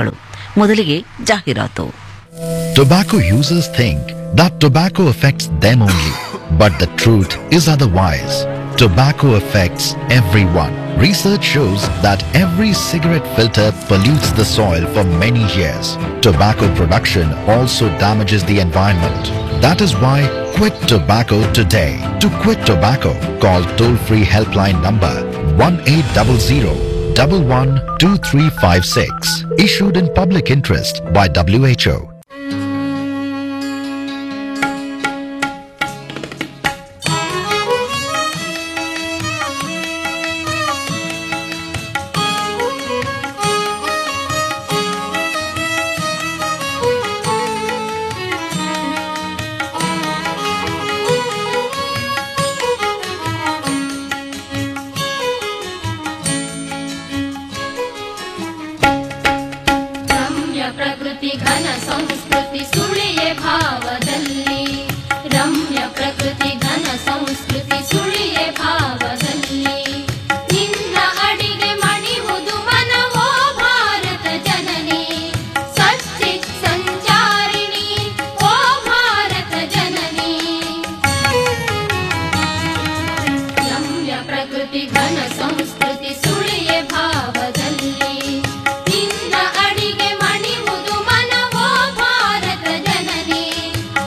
ವಿಚಾರಗಳು ಮೊದಲಿಗೆ ಜಾಹೀರಾತು Tobacco users think that tobacco affects them only, but the truth is otherwise. Tobacco affects everyone. Research shows that every cigarette filter pollutes the soil for many years. Tobacco production also damages the environment. That is why quit tobacco today. To quit tobacco, call toll-free helpline number 1800 112356. Issued in public interest by WHO. ರಮ್ಯ ಪ್ರಕೃತಿ ಘನ ಸಂಸ್ಕೃತಿ ಸುಳಿಯೆ ಭಾವದಲ್ಲಿ ರಮ್ಯ ಪ್ರಕೃತಿ ಘನ ಸಂಸ್ಕೃತಿ ಸುಳಿಯೆ ಭಾವದಲ್ಲಿ ನಿನ್ನ ಅಡಿಗೆ ಮಣಿವುದು ಮನವೋ ಭಾರತ ಜನನಿ ಸಚ್ಚಿತ್ ಸಂಚಾರಿಣಿ ಓ ಭಾರತ ಜನನಿ ರಮ್ಯ ಪ್ರಕೃತಿ ಘನ ಸಂಸ್ಕೃತಿ ಸುಳಿಯೆ ಭಾವದಲ್ಲಿ ನಿನ್ನ ಅಡಿಗೆ ಮಣಿವುದು ಮನವೋ ಭಾರತ ಜನನಿ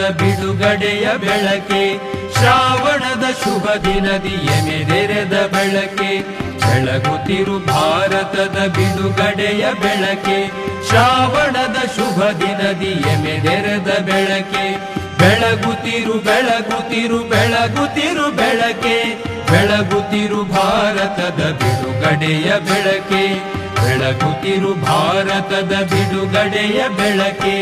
ಬಿಡುಗಡೆಯ ಬೆಳಕೆ ಶ್ರಾವಣದ ಶುಭ ದಿನದಿ ಎಮೆದೆರೆದ ಬೆಳಕೆ ಬೆಳಗುತ್ತಿರು ಭಾರತದ ಬಿಡುಗಡೆಯ ಬೆಳಕೆ ಶ್ರಾವಣದ ಶುಭ ದಿನದಿ ಎಮೆದೆರೆದ ಬೆಳಕೆ ಬೆಳಗುತ್ತಿರು ಬೆಳಗುತ್ತಿರು ಬೆಳಗುತ್ತಿರು ಬೆಳಕೆ ಬೆಳಗುತ್ತಿರು ಭಾರತದ ಬಿಡುಗಡೆಯ ಬೆಳಕೆ ಬೆಳಗುತ್ತಿರು ಭಾರತದ ಬಿಡುಗಡೆಯ ಬೆಳಕೆ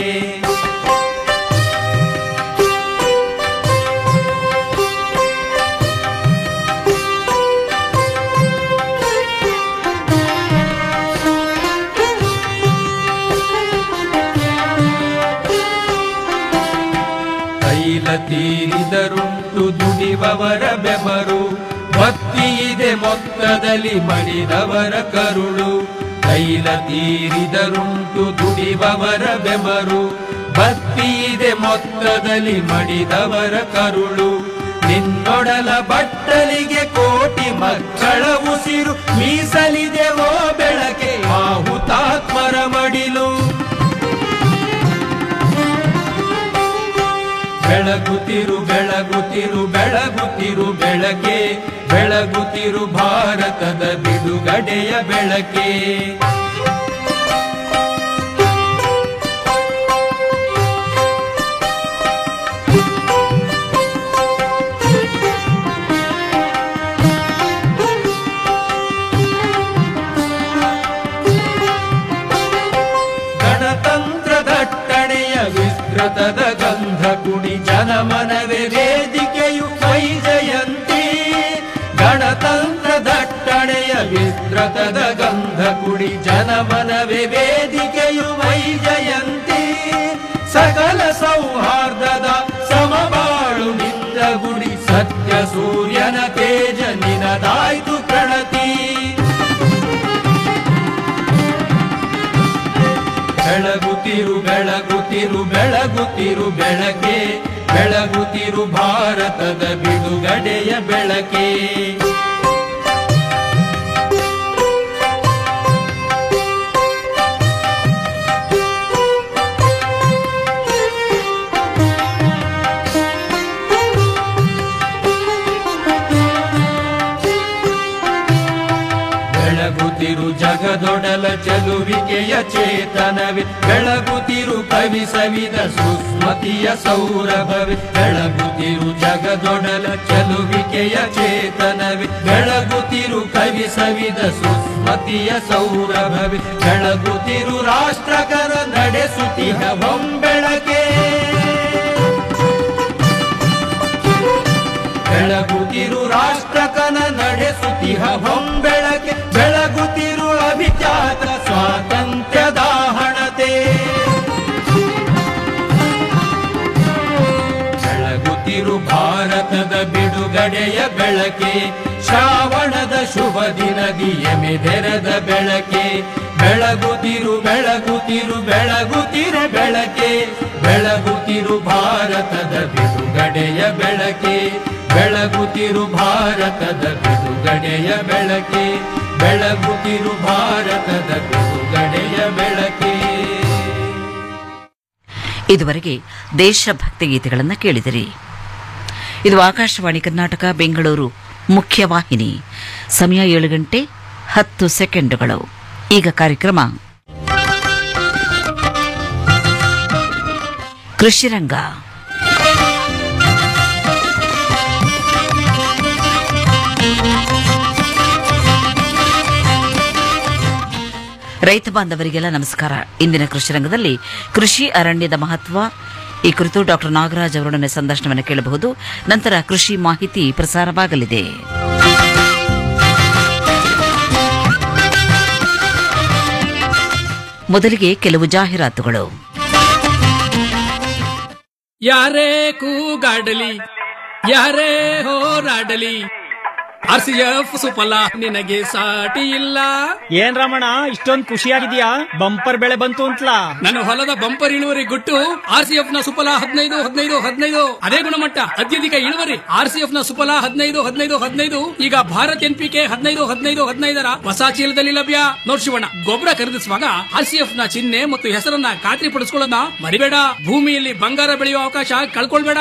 ತೈಲ ತೀರಿದರುಂಟು ದುಡಿವವರ ಬೆವರು ಭಕ್ತಿ ಇದೆ ಮೊತ್ತದಲ್ಲಿ ಮಡಿದವರ ಕರುಳು ತೈಲ ತೀರಿದರುಂಟು ದುಡಿವವರ ಬೆವರು ಭಕ್ತಿ ಇದೆ ಮೊತ್ತದಲ್ಲಿ ಮಡಿದವರ ಕರುಳು ನಿನ್ನೊಡಲ ಬಟ್ಟಲಿಗೆ ಕೋಟಿ ಮಕ್ಕಳ ಉಸಿರು ಮೀಸಲಿದೆ ಓ ಬೆಳಕೆ ಆ ಹುತಾತ್ಮರ ಮಡಿಲು ಬೆಳಗುತ್ತಿರು ಬೆಳಗುತ್ತಿರು ಬೆಳಗುತ್ತಿರು ಬೆಳಕೆ ಬೆಳಗುತ್ತಿರು ಭಾರತದ ಬಿಡುಗಡೆಯ ಬೆಳಕೆ ಗಣತಂತ್ರ ದಟ್ಟಣೆಯ ವಿಸ್ತೃತದ ಗಂಧ ಕುಡಿ ಜನಮನವೇ ವೇದಿಕೆಯು ಕೈ ಜಯಂತಿ ಗಣತಂತ್ರ ದಟ್ಟಣೆಯ ವಿಸ್ತೃತದ ಗಂಧ ಕುಡಿ ಜನಮನವೇ ವೇದಿಕೆಯು ವೈ ಜಯಂತಿ ಸಕಲ ಸೌಹಾರ್ದದ ಸಮಬಾಳು ನಿಂದ ಗುಡಿ ಸತ್ಯ ಸೂರ್ಯನ ತೇಜ ನಿನದಾಯ್ತು ಪ್ರಣತಿ ಬೆಳಗುತ್ತಿರು ಬೆಳಗುತ್ತಿರು ಬೆಳಗುತ್ತಿರು ಬೆಳಕೆ ಬೆಳಗುತ್ತಿರು ಭಾರತದ ಬಿಡುಗಡೆಯ ಬೆಳಕೆ ಬೆಳಗುತ್ತಿರು ಜಗದೊಡಲ ಚಲುವಿಕೆಯ ಚೇತನವೇ ಬೆಳಗುತ್ತಿರು ಕವಿ ಸವಿದ ಸುಸ್ಮತಿಯ ಸೌರಭವೇ ಬೆಳಗುತ್ತಿರು ಜಗದೊಡಲ ಚಲುವಿಕೆಯ ಚೇತನವೇ ಬೆಳಗುತ್ತಿರು ಕವಿ ಸವಿದ ಸುಸ್ಮತಿಯ ಸೌರಭವೇ ಬೆಳಗುತ್ತಿರು ರಾಷ್ಟ್ರಕರ ನಡೆಸುತ್ತಿಹ ಹೊಂಬೆಳಕೆ ಬೆಳಗುತ್ತಿರು ರಾಷ್ಟ್ರಕನ ನಡೆಸುತ್ತಿಹ ಹೊಂಬೆಳಕೆ ಬೆಳಗುತ್ತಿರು ಅಭಿಜಾತ ಸ್ವಾತಂತ್ರ್ಯದ ಹಣತೆ ಬೆಳಗುತ್ತಿರು ಭಾರತದ ಬಿಡುಗಡೆಯ ಬೆಳಕೆ ಶ್ರಾವಣದ ಶುಭ ದಿನದಿ ಎಮೆದೆರೆದ ಬೆಳಕೆ ಬೆಳಗುತ್ತಿರು ಬೆಳಗುತ್ತಿರು ಬೆಳಗುತ್ತಿರ ಬೆಳಕೆ ಬೆಳಗುತ್ತಿರು ಭಾರತದ ಬಿಡುಗಡೆಯ ಬೆಳಕೆ ಬೆಳಗುತ್ತಿರು ಭಾರತದ ಬಿಡುಗಡೆಯ ಬೆಳಕೆ ಬೆಳಗುತ್ತಿರು ಭಾರತದ ಬಿಡುಗಡೆಯ ಬೆಳಕೆ ಇದುವರೆಗೆ ದೇಶಭಕ್ತಿ ಗೀತೆಗಳನ್ನು ಕೇಳಿದಿರಿ ಇದು ಆಕಾಶವಾಣಿ ಕರ್ನಾಟಕ ಬೆಂಗಳೂರು ಮುಖ್ಯವಾಹಿನಿ ಸಮಯ ಏಳು ಗಂಟೆ ಹತ್ತು ಸೆಕೆಂಡುಗಳು ಈಗ ಕಾರ್ಯಕ್ರಮ ಕೃಷಿರಂಗ ರೈತ ಬಾಂಧವರಿಗೆಲ್ಲ ನಮಸ್ಕಾರ ಇಂದಿನ ಕೃಷಿ ರಂಗದಲ್ಲಿ ಕೃಷಿ ಅರಣ್ಯದ ಮಹತ್ವ ಈ ಕುರಿತು ಡಾಕ್ಟರ್ ನಾಗರಾಜ್ ಅವರೊಡನೆ ಸಂದರ್ಶನವನ್ನು ಕೇಳಬಹುದು ನಂತರ ಕೃಷಿ ಮಾಹಿತಿ ಪ್ರಸಾರವಾಗಲಿದೆ ಮೊದಲಿಗೆ ಕೆಲವು ಜಾಹೀರಾತುಗಳು ಯಾರೇ ಕೂಗಾಡಲಿ ಯಾರೇ ಹೋರಾಡಲಿ ಆರ್ ಸಿ ಎಫ್ ಸುಫಲ ನಿನಗೆ ಸಾಟಿ ಇಲ್ಲ ಏನ್ ರಮಣ ಇಷ್ಟೊಂದ್ ಖುಷಿಯಾಗಿದ್ಯಾ ಬಂಪರ್ ಬೆಳೆ ಬಂತು ಅಂತಲಾ ನನ್ನ ಹೊಲದ ಬಂಪರ್ ಇಳುವರಿ ಗುಟ್ಟು ಆರ್ ಸಿ ಎಫ್ ನ ಸುಫಲ ಹದಿನೈದು ಹದಿನೈದು ಹದಿನೈದು ಅದೇ ಗುಣಮಟ್ಟ ಅತ್ಯಧಿಕ ಇಳುವರಿ ಆರ್ ಸಿ ಎಫ್ ನ ಸುಫಲ ಹದಿನೈದು ಹದಿನೈದು ಹದಿನೈದು ಈಗ ಭಾರತ್ ಎನ್ ಪಿ ಕೆ ಹದಿನೈದು ಹದಿನೈದು ಹದಿನೈದರ ಹೊಸ ಚೀಲದಲ್ಲಿ ಲಭ್ಯ ನೋಡ್ ಶಿವಣ್ಣ ಗೊಬ್ಬರ ಖರೀದಿಸುವಾಗ ಆರ್ ಸಿ ಎಫ್ ನ ಚಿಹ್ನೆ ಮತ್ತು ಹೆಸರನ್ನ ಖಾತ್ರಿ ಪಡಿಸ್ಕೊಳ್ಳೋದನ್ನ ಮರಿಬೇಡ ಭೂಮಿಯಲ್ಲಿ ಬಂಗಾರ ಬೆಳೆಯುವ ಅವಕಾಶ ಕಳ್ಕೊಳ್ಬೇಡ